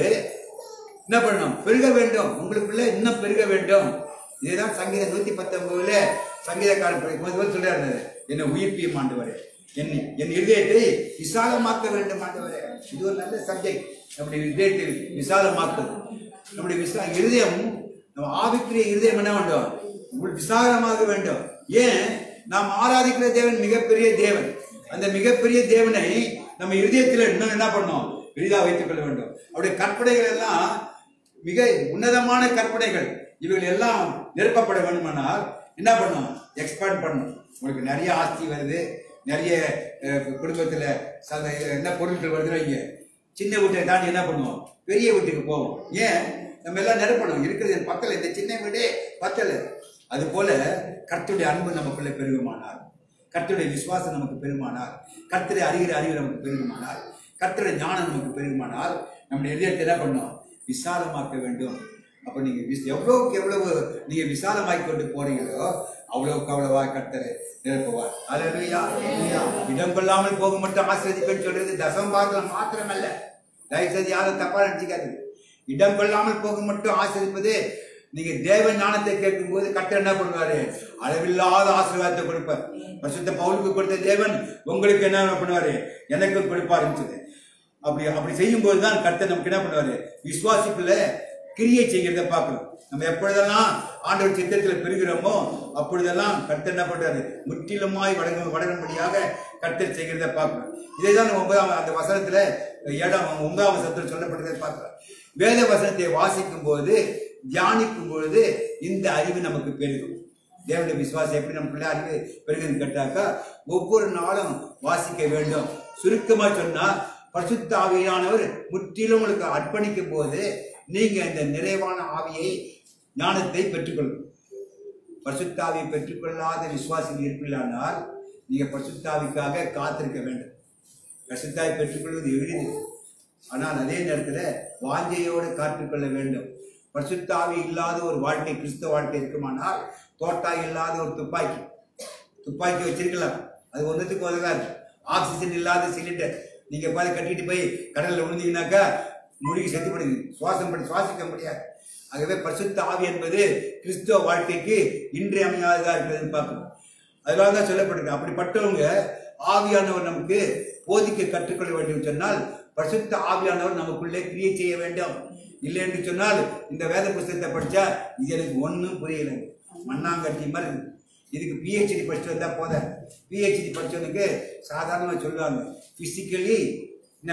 என்ன பண்ணணும் பெருக வேண்டும் உங்களுக்குள்ள இன்னும் பெருக வேண்டும் இதுதான் சங்கீதம் நூத்தி பத்தொன்பதுல சங்கீதக்காரன் படிக்கும்போது இவர் சொல்றாரு என்னை உயிர்ப்பியும் ஆண்டவரே என் என் இதயத்தை விசாலமாக்க வேண்டும் ஆண்டவரே இது ஒரு நல்ல சப்ஜெக்ட் நம்முடைய இதயத்தை விசாலமாக்குது நம்முடைய விசா இருதயம் நம்ம ஆவிக்குரிய இருதயம் என்ன வேண்டும் உங்களுக்கு விசாலமாக வேண்டும் ஏன் நாம் ஆராதிக்கிற தேவன் மிகப்பெரிய தேவன் அந்த மிகப்பெரிய தேவனை நம்ம இருதயத்தில் இன்னும் என்ன பண்ணோம் எளிதாக வைத்துக் கொள்ள வேண்டும் அவருடைய கற்பனைகள் எல்லாம் மிக உன்னதமான கற்பனைகள் இவைகள் எல்லாம் நிரப்பப்பட வேண்டுமானால் என்ன பண்ணும் எக்ஸ்பேண்ட் பண்ணணும் உங்களுக்கு நிறைய ஆஸ்தி வருது நிறைய அஹ், குடும்பத்துல சத- என்ன பொருட்கள் வருது வைங்க சின்ன வீட்டை தாண்டி என்ன பண்ணுவோம் பெரிய வீட்டுக்கு போவோம் ஏன் நம்ம எல்லாம் நிரப்பணும் இருக்கிறது எனக்கு பத்தல இந்த சின்ன வீடே பத்தல அது போல கர்த்தருடைய அன்பு நமக்குள்ள பெருகுமானால் கர்த்தருடைய விசுவாசம் நமக்கு பெருமானால் கர்த்தரை அறிகிற அறிவு நமக்கு பெருகுமானால் கர்த்தருடைய ஞானம் நமக்கு பெருகுமானால் நம்முடைய இதயத்தை என்ன பண்ணோம் விசாலமாக்க வேண்டும் அப்ப நீங்க விஸ்- எவ்வளவுக்கு எவ்வளவு நீங்க விசாலமாக்கி கொண்டு போறீங்களோ அவ்வளவுக்கு அவ்வளவா கர்த்தரை நிரப்புவார் அல்லேலூயா இடம் கொள்ளாமல் போக மட்டும் ஆசிரியப்பேன்னு சொல்றது தசம் பாகம் மாத்திரமல்ல தயவு செய்து யாரும் தப்பா நினைச்சுக்காது இடம் கொள்ளாமல் போக மட்டும் ஆசிரியப்பது நீங்க தேவ ஞானத்தை கேட்கும் போது கர்த்தர் என்ன பண்ணுவாரு அளவில்லாத ஆசீர்வாதத்தை கொடுப்பார் பரிசுத்த பவுலுக்கு கொடுத்த தேவன் உங்களுக்கு என்ன பண்ணுவாரு எனக்கும் கொடுப்பாருன்னு சொல்லி அப்படி அப்படி செய்யும் போது தான் கர்த்தர் நமக்கு என்ன பண்ணுவாரு விசுவாசிப்புல கிரியை செய்கிறத பார்க்கணும் நம்ம எப்பொழுதெல்லாம் ஆண்டவர் சித்தத்துல பெறுகிறோமோ அப்பொழுதெல்லாம் கர்த்தர் என்ன பண்றாரு முற்றிலுமாய் வடங்க வடங்கும்படியாக கர்த்தர் செய்கிறத பார்க்கணும் இதை தான் ஒன்பதாம் அந்த வசனத்துல ஏழாம் ஒன்பதாம் வசனத்தில் சொல்லப்பட்டதை பார்க்கிறோம் வேத வசனத்தை வாசிக்கும் போது தியானிக்கும் பொழுது இந்த அறிவு நமக்கு பெருகும் தேவனுடைய விசுவாசம் எப்படி நமக்குள்ள அறிவு பெருகுன்னு கேட்டாக்கா ஒவ்வொரு நாளும் வாசிக்க வேண்டும் சுருக்கமா சொன்னா பரிசுத்த ஆவியானவர் முற்றிலும் உங்களுக்கு அர்ப்பணிக்கும் போது நீங்க இந்த நிறைவான ஆவியை ஞானத்தை பெற்றுக்கொள்ளும் பரிசுத்தாவியை பெற்றுக்கொள்ளாத விசுவாசிகள் இருப்பீர்களானால் நீங்க பரிசுத்தாவிக்காக காத்திருக்க வேண்டும் பரிசுத்தாவை பெற்றுக்கொள்வது எளிது ஆனால் அதே நேரத்தில் வாஞ்சையோடு காத்துக்கொள்ள வேண்டும் பரிசுத்தாவி இல்லாத ஒரு வாழ்க்கை கிறிஸ்தவ வாழ்க்கை இருக்குமானால் தோட்டா இல்லாத ஒரு துப்பாக்கி துப்பாக்கி வச்சிருக்கலாம் அது ஒன்றுத்துக்கு உதவாது ஆக்சிஜன் இல்லாத சிலிண்டர் நீங்க பாதி கட்டிட்டு போய் கடல்ல விழுந்தீங்கன்னாக்கா முழுகி செத்து போடுது சுவாசம் பண்ணி சுவாசிக்க முடியாது ஆகவே பரிசுத்த ஆவி என்பது கிறிஸ்தவ வாழ்க்கைக்கு இன்றியமையாததா இருக்கிறதுன்னு பார்க்கணும் அதனால தான் சொல்லப்பட்டிருக்கு அப்படிப்பட்டவங்க ஆவியானவர் நமக்கு போதிக்க கற்றுக்கொள்ள வேண்டும் சொன்னால் பரிசுத்த ஆவியானவர் நமக்குள்ளே கிரியை செய்ய வேண்டும் இல்லை என்று சொன்னால் இந்த வேத புஸ்தகத்தை படிச்சா இது எனக்கு ஒன்றும் புரியல மண்ணாங்கட்டி மாதிரி இருக்கு. இதுக்கு பிஹெச்டி படிச்சுட்டு வந்தா போத பிஹெச்டி படிச்சவனுக்கு சாதாரணமாக சொல்லுவாங்க பிசிக்கலி என்ன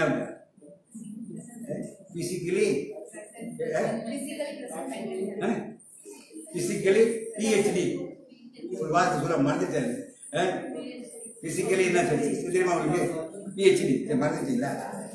பிசிக்கலி பிசிக்கலி பிஹெச்டி ஒரு வார்த்தை சொல்ல மறந்துட்டாரு பிசிக்கலி என்ன சொல்லி தெரியுமா உங்களுக்கு பிஹெச்டி மறந்துட்டீங்களா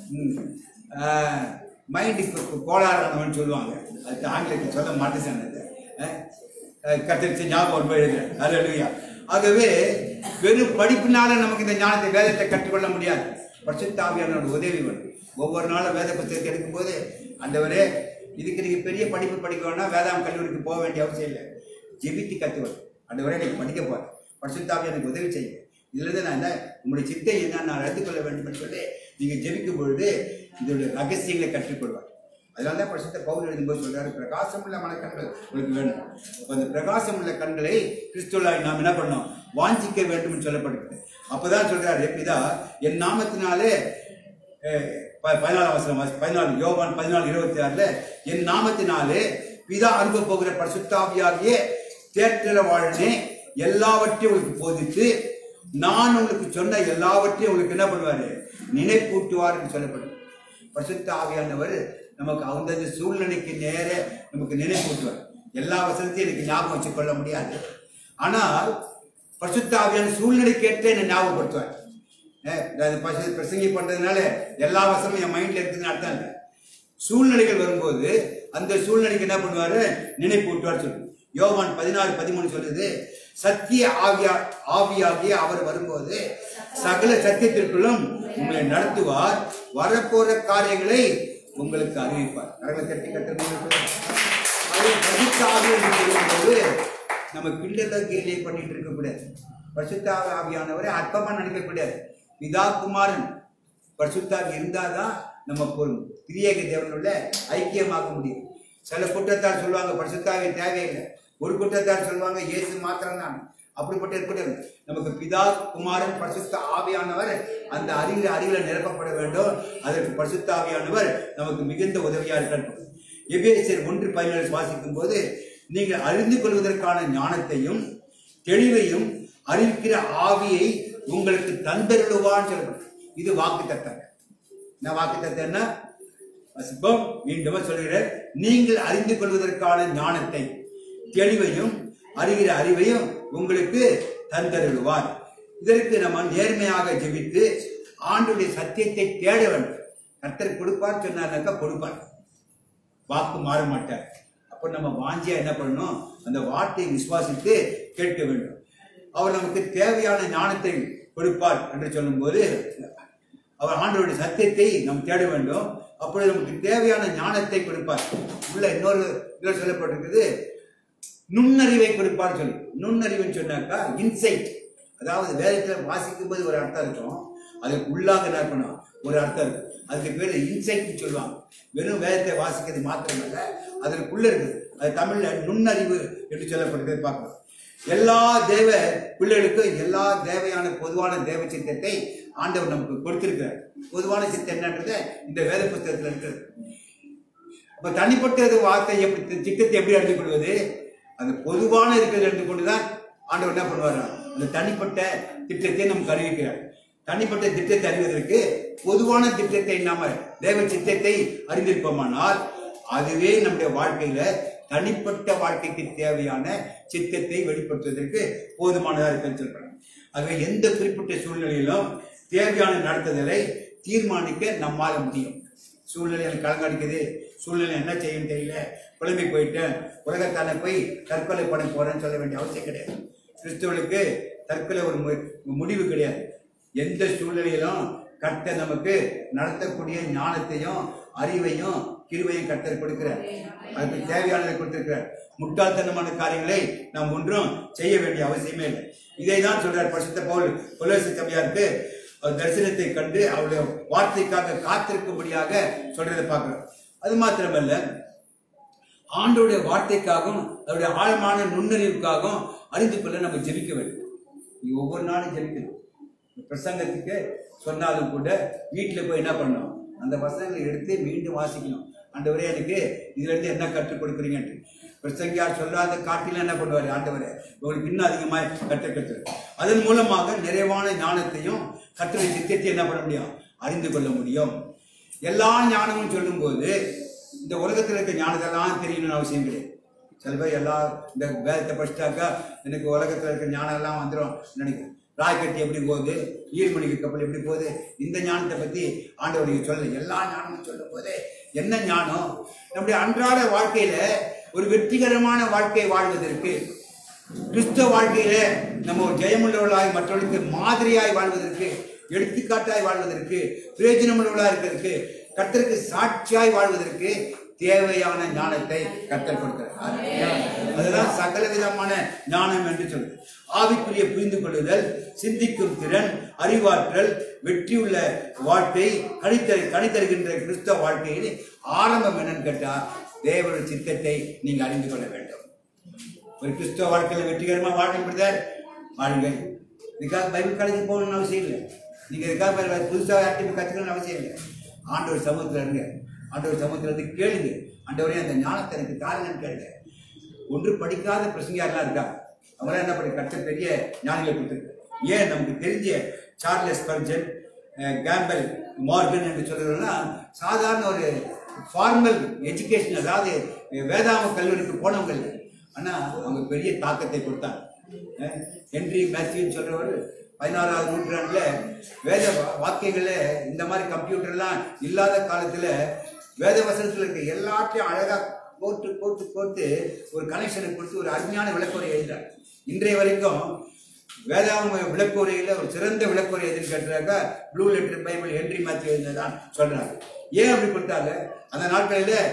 மைண்டு கோளாறானவன் சொல்லுவாங்க அது ஆங்கிலத்தில் சொல்ல மாட்டேன் கத்திரிச்சு ஞாபகம் ரொம்ப எழுதுறேன் அல்லேலூயா ஆகவே வெறும் படிப்பினால நமக்கு இந்த ஞானத்தை வேதத்தை கற்றுக்கொள்ள முடியாது பரிசுத்தாவியானோட உதவி வேணும் ஒவ்வொரு நாளும் வேத புத்தகத்தை எடுக்கும்போது ஆண்டவரே இதுக்கு நீங்க பெரிய படிப்பு படிக்க வேணா வேதாம் கல்லூரிக்கு போக வேண்டிய அவசியம் இல்லை ஜெபித்து கத்துவேன் ஆண்டவரே நீங்க படிக்க போறேன் பரிசுத்தாவி எனக்கு உதவி செய்யுங்க இதுல இருந்து நான் என்ன உங்களுடைய சித்தை என்ன நான் அறிந்து கொள்ள வேண்டும் என்று சொல்லி நீங்க ஜெபிக்கும் பொழுது இதோட ரகசியங்களை கற்றுக்கொள்வார் அதனால தான் பரிசுத்த பவுல் எழுதும்போது சொல்றாரு பிரகாசமுள்ள மனக்கண்கள் உங்களுக்கு வேணும் அப்ப அந்த பிரகாசமுள்ள கண்களை கிறிஸ்துவாய் நாம் என்ன பண்ணோம் வாஞ்சிக்க வேண்டும் என்று சொல்லப்படுகிறது அப்பதான் சொல்றாரு பிதா என் நாமத்தினாலே அஹ், ப- பதினாலாம் வசனம் வாசி- பதினாலு யோவான் பதினாலு இருபத்தி ஆறுல என் நாமத்தினாலே பிதா அனுப்ப போகிற பரிசுத்தாவியாகிய தேற்றவாழனே எல்லாவற்றையும் உங்களுக்கு போதித்து நான் உங்களுக்கு சொன்ன எல்லாவற்றையும் உங்களுக்கு என்ன பண்ணுவாரு நினைப்பூட்டுவார் என்று சொல்லப்படும் பரிசுத்த ஆவியானவர் நமக்கு அந்தந்த சூழ்நிலைக்கு நேர நமக்கு நினைப்பூட்டுவார் எல்லா வசனத்தையும் எனக்கு ஞாபகம் வச்சுக் கொள்ள முடியாது ஆனால் பரிசுத்த ஆவியான சூழ்நிலைக்கேற்ற என்னை ஞாபகப்படுத்துவார் ஏ, அது பசு- பிரசங்கி பண்றதுனால எல்லா வசனமும் என் மைண்ட்ல இருக்குதுன்னு அர்த்தம் இல்லை சூழ்நிலைகள் வரும்போது அந்த சூழ்நிலைக்கு என்ன பண்ணுவாரு நினைப்பூட்டுவார் சொல்லு யோவான் பதினாறு பதிமூணு சொல்லுது சத்திய ஆவியா ஆவியாகிய அவர் வரும்போது சகல சத்தியத்திற்குள்ளும் உங்களை நடத்துவார் வரப்போற காரியங்களை உங்களுக்கு அறிவிப்பார் கரங்களை தட்டி கட்டுறது அவர் பரிசுத்த ஆவியானவர் சொல்லும்போது நம்ம கிண்டல கேலியை பண்ணிட்டு இருக்க கூடாது பரிசுத்த ஆவியானவரை அற்பமா நினைக்க கூடாது பிதா குமாரன் பரிசுத்தாவி இருந்தாதான் நம்ம பொருள் திரியேக தேவனோட ஐக்கியமாக முடியும் சில குற்றத்தார் சொல்லுவாங்க பரிசுத்தாவி தேவையில்லை ஒரு குற்றத்தார் சொல்லுவாங்க இயேசு மாத்திரம்தான் அப்படிப்பட்ட இருக்கக்கூடாது நமக்கு பிதா குமாரன் பரிசுத்த ஆவியானவர் அந்த அறிவில அறிவில நிரப்பப்பட வேண்டும் அதற்கு பரிசுத்த ஆவியானவர் நமக்கு மிகுந்த உதவியா இருக்கட்டும் எபேசியர் ஒன்று பதினேழு வாசிக்கும் போது நீங்கள் அறிந்து கொள்வதற்கான ஞானத்தையும் தெளிவையும் அறிவிக்கிற ஆவியை உங்களுக்கு தந்தருளுவான்னு சொல்லப்படும் இது வாக்கு தத்தம் என்ன வாக்கு தத்தம் என்ன வசிப்போம் மீண்டும் சொல்கிறேன் நீங்கள் அறிந்து கொள்வதற்கான ஞானத்தை தெளிவையும் அறிகிற அறிவையும் உங்களுக்கு தந்தருளுவார் இதற்கு நம்ம நேர்மையாக ஜெபித்து ஆண்டுடைய சத்தியத்தை தேட வேண்டும் கர்த்தர் கொடுப்பார் சொன்னார்னாக்கா கொடுப்பார் வாக்கு மாற மாட்டார் அப்ப நம்ம வாஞ்சியா என்ன பண்ணணும் அந்த வார்த்தையை விசுவாசித்து கேட்க வேண்டும் அவர் நமக்கு தேவையான ஞானத்தை கொடுப்பார் என்று சொல்லும்போது அவர் ஆண்டவருடைய சத்தியத்தை நாம் தேட வேண்டும் அப்பொழுது நமக்கு தேவையான ஞானத்தை கொடுப்பார் உள்ள இன்னொரு இதில் சொல்லப்பட்டிருக்குது நுண்ணறிவை கொடுப்பார் சொல்லி நுண்ணறிவுன்னு சொன்னாக்கா இன்சைட் அதாவது வேதத்தில் வாசிக்கும் போது ஒரு அர்த்தம் இருக்கும் அதுக்கு உள்ளாக என்ன இருக்கணும் ஒரு அர்த்தம் இருக்கும் அதுக்கு பேர் இன்சைட்னு சொல்லுவாங்க வெறும் வேதத்தை வாசிக்கிறது மாத்திரமல்ல அதற்குள்ள இருக்குது அது தமிழ்ல நுண்ணறிவு என்று சொல்லப்படுகிறது பார்க்கலாம் எல்லா தேவ பிள்ளைகளுக்கும் எல்லா தேவையான பொதுவான தேவ சித்தத்தை ஆண்டவர் நமக்கு கொடுத்திருக்கிறார் பொதுவான சித்தம் என்னன்றதை இந்த வேத புத்தகத்தில் இருக்கிறது அப்ப தனிப்பட்டது வார்த்தை எப்படி திட்டத்தை எப்படி அறிந்து கொள்வது அந்த பொதுவான இருக்கிறது அறிந்து கொண்டுதான் ஆண்டவர் என்ன பண்ணுவார் அந்த தனிப்பட்ட திட்டத்தை நமக்கு அறிவிக்கிறார் தனிப்பட்ட திட்டத்தை அறிவதற்கு பொதுவான திட்டத்தை நாம தேவ சித்தத்தை அறிந்திருப்போமானால் அதுவே நம்முடைய வாழ்க்கையில தனிப்பட்ட வாழ்க்கைக்கு தேவையான சித்தத்தை வெளிப்படுத்துவதற்கு போதுமானதா இருக்குன்னு சொல்றாங்க ஆகவே எந்த குறிப்பிட்ட சூழ்நிலையிலும் தேவையான நடத்துதலை தீர்மானிக்க நம்மால முடியும் சூழ்நிலை எனக்கு கலங்கடிக்குது சூழ்நிலை என்ன செய்யும் தெரியல குழம்பி போயிட்டேன் உலகத்தான போய் தற்கொலை பண்ண போறேன்னு சொல்ல வேண்டிய அவசியம் கிடையாது கிறிஸ்துவனுக்கு தற்கொலை ஒரு மு- முடிவு கிடையாது எந்த சூழ்நிலையிலும் கர்த்தர் நமக்கு நடத்தக்கூடிய ஞானத்தையும் அறிவையும் கிருபையும் கர்த்தர் கொடுக்கிறார் அதுக்கு தேவையானதை கொடுத்திருக்கிறார் முட்டாள்தனமான காரியங்களை நாம் ஒன்றும் செய்ய வேண்டிய அவசியமே இல்லை இதை தான் சொல்றார் பரிசுத்த பவுல் கொலோசி சபையாருக்கு அவர் தரிசனத்தை கண்டு அவருடைய வார்த்தைக்காக காத்திருக்கும்படியாக சொல்றதை பார்க்கிறோம் அது மாத்திரமல்ல ஆண்டோடைய வார்த்தைக்காகவும் அவருடைய ஆழமான நுண்ணறிவுக்காகவும் அறிந்து கொள்ள நம்ம ஜெபிக்க வேண்டும் நீ ஒவ்வொரு நாளும் ஜெபிக்கணும் பிரசங்கத்துக்கு சொன்னாலும் கூட வீட்டில் போய் என்ன பண்ணணும் அந்த வசனங்களை எடுத்து மீண்டும் வாசிக்கணும் ஆண்டவரே எனக்கு இதுல இருந்து என்ன கற்றுக் கொடுக்குறீங்கன்ட்டு பிரசங்கியார் சொல்லாத காட்டில என்ன பண்ணுவார் ஆண்டவரே உங்களுக்கு இன்னும் அதிகமாக கற்றுக் கற்று அதன் மூலமாக நிறைவான ஞானத்தையும் கற்றுரை சித்தத்தை என்ன பண்ண முடியும் அறிந்து கொள்ள முடியும் எல்லா ஞானமும் சொல்லும்போது இந்த உலகத்தில் இருக்க ஞானத்தெல்லாம் தெரியணும்னு அவசியம் கிடையாது சில பேர் எல்லா இந்த வேதத்தை படிச்சிட்டாக்கா எனக்கு உலகத்தில் இருக்க ஞானம் எல்லாம் வந்துடும் நினைக்கிறேன் ராக்கெட் எப்படி போகுது ஈர்மணிக்கு கப்பல் எப்படி போகுது இந்த ஞானத்தை பத்தி ஆண்டவர் நீங்க சொல்லல எல்லா ஞானமும் சொல்லும் போது என்ன ஞானம் நம்முடைய அன்றாட வாழ்க்கையில ஒரு வெற்றிகரமான வாழ்க்கை வாழ்வதற்கு கிறிஸ்தவ வாழ்க்கையில நம்ம ஒரு ஜெயமுள்ளவர்களாய் மற்றவர்களுக்கு மாதிரியாய் வாழ்வதற்கு எடுத்துக்காட்டாய் வாழ்வதற்கு பிரயோஜனமுள்ளவர்களாக இருக்கிறதுக்கு கர்த்தருக்கு சாட்சியாய் வாழ்வதற்கு தேவையான ஞானத்தை கர்த்தர் கொடுக்கிறார் அதுதான் சகல விதமான ஞானம் என்று சொல்லுது ஆவிக்குரிய புரிந்து கொள்ளுதல் சிந்திக்கும் திறன் அறிவாற்றல் வெற்றியுள்ள வாழ்க்கை கணித்த கணித்தருகின்ற கிறிஸ்தவ வாழ்க்கையில் ஆரம்பம் என்னன்னு கேட்டா தேவனுடைய சித்தத்தை நீங்க அறிந்து கொள்ள வேண்டும் ஒரு கிறிஸ்தவ வாழ்க்கையில வெற்றிகரமா வாழ பிரதர் வாழுங்க இதுக்காக பைபிள் காலேஜ் போகணும்னு அவசியம் இல்லை நீங்க இதுக்காக வேற புதுசாக ஆக்டிவ் கற்றுக்கணும்னு அவசியம் இல்லை ஆண்டவர் சமூகத்தில் இருங்க ஆண்டவர் சமூகத்தில் இருந்து கேளுங்க ஆண்டவரே அந்த ஞானத்தை எனக்கு தாருங்கன்னு கேளுங்க ஒன்று படிக்காத பிரசங்கியாரெல்லாம் இருக்கா அவங்களாம் என்ன பண்ணி கற்ற பெரிய ஞானிகளை கொடுத்துருக்கு ஏன் நமக்கு தெரிஞ்ச சார்லஸ் பர்ஜன் கேம்பல் மார்கன் என்று சொல்றதுனா சாதாரண ஒரு ஃபார்மல் எஜுகேஷன் அதாவது வேதாம கல்லூரிக்கு போனவங்க இல்லை ஆனா அவங்க பெரிய தாக்கத்தை கொடுத்தாங்க அஹ் ஹென்றி மேத்யூன்னு சொல்றவர் பதினாறாவது நூற்றாண்டுல வேத வா- வாக்கியங்கள்ல இந்த மாதிரி கம்ப்யூட்டர்லாம் இல்லாத காலத்துல வேத வசனத்துல இருக்க எல்லாத்தையும் அழகா கோர்த்து கோர்த்து கோர்த்து ஒரு கனெக்ஷனை கொடுத்து ஒரு அருமையான விளக்குறை எழுதுறார் இன்றைய வரைக்கும் வேதாம விளக்குரையில ஒரு சிறந்த விளக்குரை எதுன்னு கேட்டாக்கா blue letter Bible Henry Matthew எழுதுதான் சொல்றாங்க ஏன் அப்படி கொடுத்தாங்க அந்த நாட்களில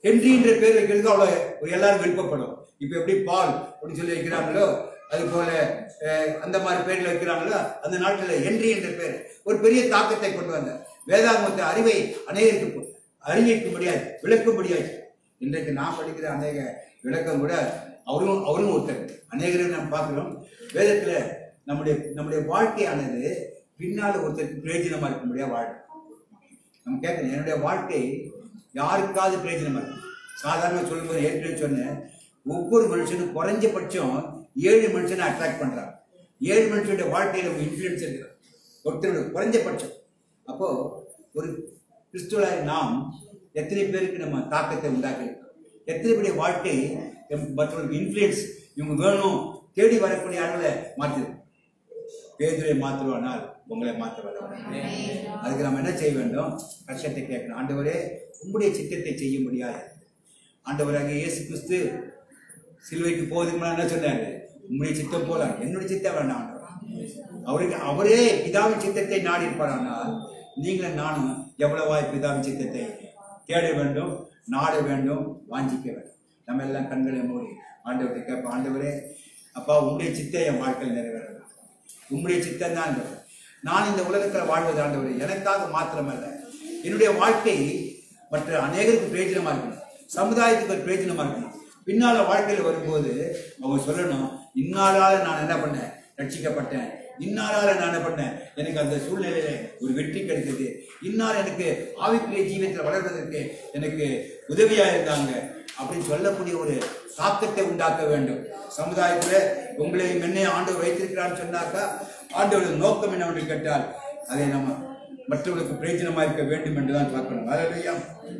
ஹென்றின்ற பேர் வைக்கிறதுக்கு அவ்வளோ எல்லாரும் விருப்பப்படும் இப்போ எப்படி பால் அப்படின்னு சொல்லி வைக்கிறாங்களோ அது போல அஹ், அந்த மாதிரி பேர்ல வைக்கிறாங்களோ அந்த நாட்டில் ஹென்றி என்ற பேர் ஒரு பெரிய தாக்கத்தை கொண்டு வந்த வேதாகமத்தை அறிவை அநேகருக்கு அறிவிக்க முடியாது விளக்க முடியாது இன்றைக்கு நான் படிக்கிற அநேக விளக்கம் கூட அவரும் அவரும் ஒருத்தர் அநேகரை நாம் பார்க்கிறோம் வேதத்துல நம்முடைய நம்முடைய வாழ்க்கையானது பின்னால் ஒருத்தருக்கு பிரயோஜனமா இருக்க முடியாது வாழ்க்கை நம்ம கேட்கணும் என்னுடைய வாழ்க்கை யாருக்காவது பிரயோஜனமா இருக்கு சாதாரண சொல்லும்போது ஏற்கனவே சொன்னேன் ஒவ்வொரு மனுஷனும் குறைஞ்சபட்சம் ஏழு மனுஷனை அட்ராக்ட் பண்றாங்க ஏழு மனுஷனுடைய வாழ்க்கையில ஒரு இன்ஃபுளுன்ஸ் இருக்கு ஒருத்தருடைய குறைஞ்சபட்சம் அப்போ ஒரு கிறிஸ்துவராய் நாம் எத்தனை பேருக்கு நம்ம தாக்கத்தை உண்டாக்கி எத்தனை பேருடைய வாழ்க்கை எம் மற்றவர்களுக்கு இன்ஃப்ளூயன்ஸ் இவங்க வேணும் தேடி வரக்கூடிய அளவில் மாற்றிடும் பேதுரை மாற்றுவானால் உங்களை மாற்ற வல்லவன் அதுக்கு நம்ம என்ன செய்ய வேண்டும் கஷ்டத்தை கேட்கணும் ஆண்டவரே உங்களுடைய சித்தத்தை செய்ய முடியாது ஆண்டவராக இயேசு கிறிஸ்து சிலுவைக்கு போவதுக்கு முன்னாடி என்ன சொன்னாரு உங்களுடைய சித்தம் போல என்னுடைய சித்தம் வேண்டாம் ஆண்டவர் அவருக்கு அவரே பிதாவின் சித்தத்தை நாடி இருப்பாரானால் நீங்களும் நானும் எவ்வளவாய் பிதாவின் சித்தத்தை தேட வேண்டும் நாட வேண்டும் வாஞ்சிக்க வேண்டும் நம்ம எல்லாம் கண்களை மூடி ஆண்டவர்கிட்ட கேட்போம் ஆண்டவரே அப்பா உங்களுடைய சித்தை என் வாழ்க்கையில் நிறைவேறணும் உங்களுடைய சித்தம் தான் ஆண்டவர். நான் இந்த உலகத்தில் வாழ்வது ஆண்டவர் எனக்காக மாத்திரமல்ல என்னுடைய வாழ்க்கை மற்ற அநேகருக்கு பிரயோஜனமா இருக்கணும் சமுதாயத்துக்கு ஒரு பிரயோஜனமா இருக்கணும் பின்னால வாழ்க்கையில் வரும்போது அவங்க சொல்லணும் இன்னாலால நான் என்ன பண்ணேன் ரட்சிக்கப்பட்டேன் இன்னாலால நான் என்ன பண்ணேன் எனக்கு அந்த சூழ்நிலையில ஒரு வெற்றி கிடைத்தது இன்னார் எனக்கு ஆவிக்குரிய ஜீவத்தில் வளர்வதற்கு எனக்கு உதவியா இருந்தாங்க அப்படின்னு சொல்லக்கூடிய ஒரு தாக்கத்தை உண்டாக்க வேண்டும் சமுதாயத்துல உங்களை மென்னை ஆண்டவர் வைத்திருக்கிறான்னு சொன்னாக்கா ஆண்டவரது நோக்கம் என்னவென்று கேட்டால் அதை நம்ம மற்றவர்களுக்கு பிரயோஜனமா இருக்க வேண்டும் என்றுதான் பார்க்கணும் ஹalleluya.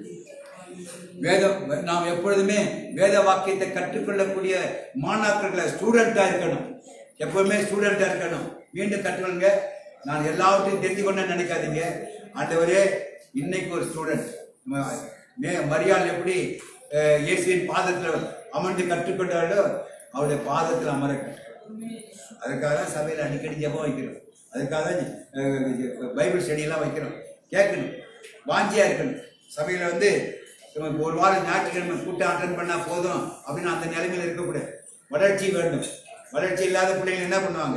வேதம் நாம் எப்பொழுதுமே வேத வாக்கியத்தை கற்றுக்கொள்ளக்கூடிய மாணாக்கர்களை ஸ்டூடெண்டா இருக்கணும் எப்பவுமே ஸ்டூடெண்டா இருக்கணும் மீண்டும் கற்றுக்கொள்ளுங்க நான் எல்லாவற்றையும் தெரிந்து கொண்டேன்னு நினைக்காதீங்க ஆண்டவரே இன்னைக்கு ஒரு ஸ்டூடெண்ட் மே மரியாள் எப்படி அஹ், இயேசுவின் பாதத்தில் அமர்ந்து கற்றுக்கொண்டாலோ அவருடைய பாதத்தில் அமர கற்றுக்கொள்ளும். அதுக்காக தான் சபையில் அடிக்கடி ஜெபம் வைக்கிறோம் அதுக்காக தான் அஹ், பைபிள் ஸ்டடியெல்லாம் வைக்கிறோம் கேட்கணும் வாஞ்சியா இருக்கணும் சபையில் வந்து இவங்க ஒரு வாரம் ஞாயிற்றுக்கிழமை கூட்டம் அட்டன் பண்ணா போதும் அப்படின்னு அந்த நிலைமையில இருக்கக்கூடாது வளர்ச்சி வேண்டும் வளர்ச்சி இல்லாத பிள்ளைங்க என்ன பண்ணுவாங்க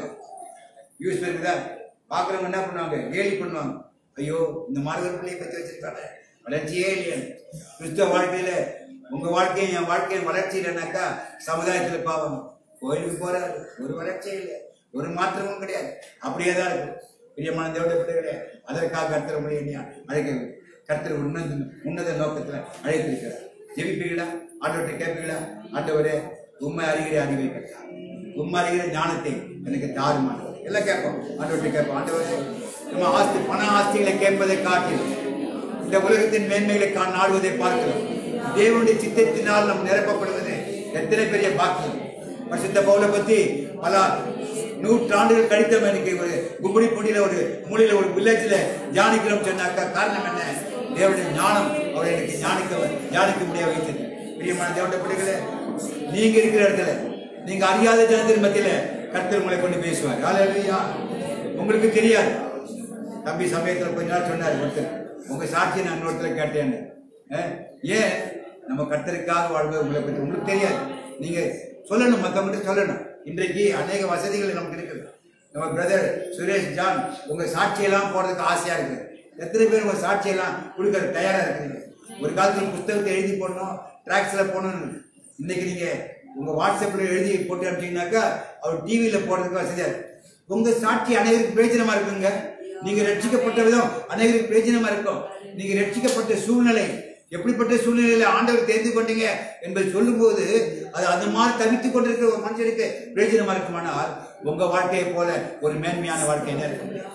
யூஸ் இருக்குதா பார்க்குறவங்க என்ன பண்ணுவாங்க கேலி பண்ணுவாங்க ஐயோ இந்த மாதிரி ஒரு பிள்ளையை பற்றி வச்சிருக்காங்க வளர்ச்சியே இல்லையா கிறிஸ்தவ வாழ்க்கையில உங்க வாழ்க்கையும் என் வாழ்க்கையும் வளர்ச்சி இல்லைனாக்கா சமுதாயத்துல பாவம் கோயிலுக்கு போறாரு ஒரு வளர்ச்சியே இல்லை ஒரு மாற்றமும் கிடையாது அப்படியே தான் இருக்கு பிரியமான தேவடைய பிள்ளைகளே அதற்காக கர்த்தர் உங்களை எண்ணி அழைக்க கர்த்தர் உன்னத உன்னத நோக்கத்துல அழைத்திருக்கிறார் ஜெபிப்பீங்களா ஆண்டவர்கிட்ட கேட்பீங்களா ஆண்டவரே உண்மை அறிகிற அறிவை கட்டா உண்மை அறிகிற ஞானத்தை எனக்கு தாருமானவர் எல்லாம் கேட்போம் ஆண்டவர்கிட்ட கேட்போம் ஆண்டவரே நம்ம ஆஸ்தி பண ஆஸ்திகளை கேட்பதை காட்டிலும் இந்த உலகத்தின் மேன்மைகளை கா நாடுவதை பார்க்கிறோம் தேவனுடைய சித்தத்தினால் நாம் நிரப்பப்படுவது எத்தனை பெரிய பாக்கியம் பரிசுத்த பவுலை பத்தி பல நூற்றாண்டுகள் கழித்தோம் எனக்கு ஒரு கும்படி பொடியில ஒரு மூலையில ஒரு வில்லேஜ்ல தியானிக்கிறோம் சொன்னாக்கா காரணம் என்ன தேவனுடைய ஞானம் அவரை எனக்கு ஞானிக்க தியானிக்க முடிய வைத்தது பிரியமான தேவனுடைய பிள்ளைகளே நீங்க இருக்கிற இடத்துல நீங்க அறியாத ஜனத்தின் மத்தியில கர்த்தர் உங்களை கொண்டு பேசுவார் ஹalleluya உங்களுக்கு தெரியாது தம்பி சமயத்துல கொஞ்ச நாள் சொன்னார் ஒருத்தர் உங்க சாட்சி நான் இன்னொருத்தர கேட்டேன்னு அஹ், ஏன் நம்ம கர்த்தருக்காக வாழ்வது உங்களை பற்றி உங்களுக்கு தெரியாது நீங்க சொல்லணும் மத்தவங்கிட்ட சொல்லணும் இன்றைக்கு அநேக வசதிகள் நமக்கு இருக்குது நம்ம பிரதர் சுரேஷ் ஜான் உங்க சாட்சியெல்லாம் போடுறதுக்கு ஆசையா இருக்கு எத்தனை பேர் உங்க சாட்சியெல்லாம் கொடுக்கற தயாரா இருக்கிறீங்க ஒரு காலத்துல புத்தகத்தை எழுதி போடணும் டிராக்ஸ்ல போடணும் இன்னைக்கு நீங்க உங்க வாட்ஸ்அப்ல எழுதி போட்டு அனுப்பிச்சீங்கன்னாக்கா அவர் டிவியில போடுறதுக்கு வசதியா இருக்கு உங்க சாட்சி அனைவருக்கு பிரயோஜனமா இருக்குங்க நீங்க ரட்சிக்கப்பட்ட விதம் அனைவருக்கு பிரயோஜனமா இருக்கும் நீங்க ரட்சிக்கப்பட்ட சூழ்நிலை எப்படிப்பட்ட சூழ்நிலையில ஆண்டவர் தெரிந்து கொண்டீங்க என்பதை சொல்லும்போது அது அந்த மாதிரி தவித்துக் கொண்டிருக்கிற ஒரு மனுஷனுக்கு பிரயோஜனமா இருக்குமானால் உங்க வாழ்க்கையை போல ஒரு மேன்மையான வாழ்க்கை என்ன இருக்க முடியும்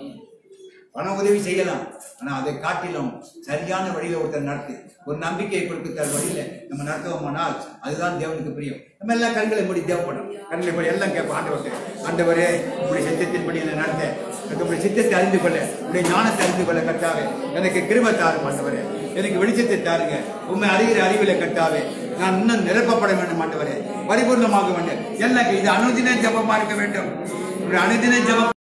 பண உதவி செய்யலாம் ஆனா அதை காட்டிலும் சரியான வழியில ஒருத்தர் நடத்தி ஒரு நம்பிக்கையை கொடுக்கிற வழியில நம்ம நடத்துவோமானால் அதுதான் தேவனுக்கு பிரியம் நம்ம எல்லாம் கண்களை மூடி தேவைப்படும் கண்களை மூடி எல்லாம் கேட்போம் ஆண்டவர்கிட்ட ஆண்டவரே உங்களுடைய சித்தத்தின்படி என்னை நடத்த எனக்கு உங்களுடைய சித்தத்தை அறிந்து கொள்ள உங்களுடைய ஞானத்தை அறிந்து கொள்ள கட்டாவே எனக்கு கிருபை தாரும் ஆண்டவரே எனக்கு வெளிச்சத்தை தாருங்க உண்மை அறிகிற அறிவில கட்டாவே நான் இன்னும் நிரப்பப்பட வேண்டும் ஆண்டவரே பரிபூர்ணமாக வேண்டும் எல்லாம் இது அனுதின ஜபமா இருக்க வேண்டும் ஒரு அனுதின ஜபம்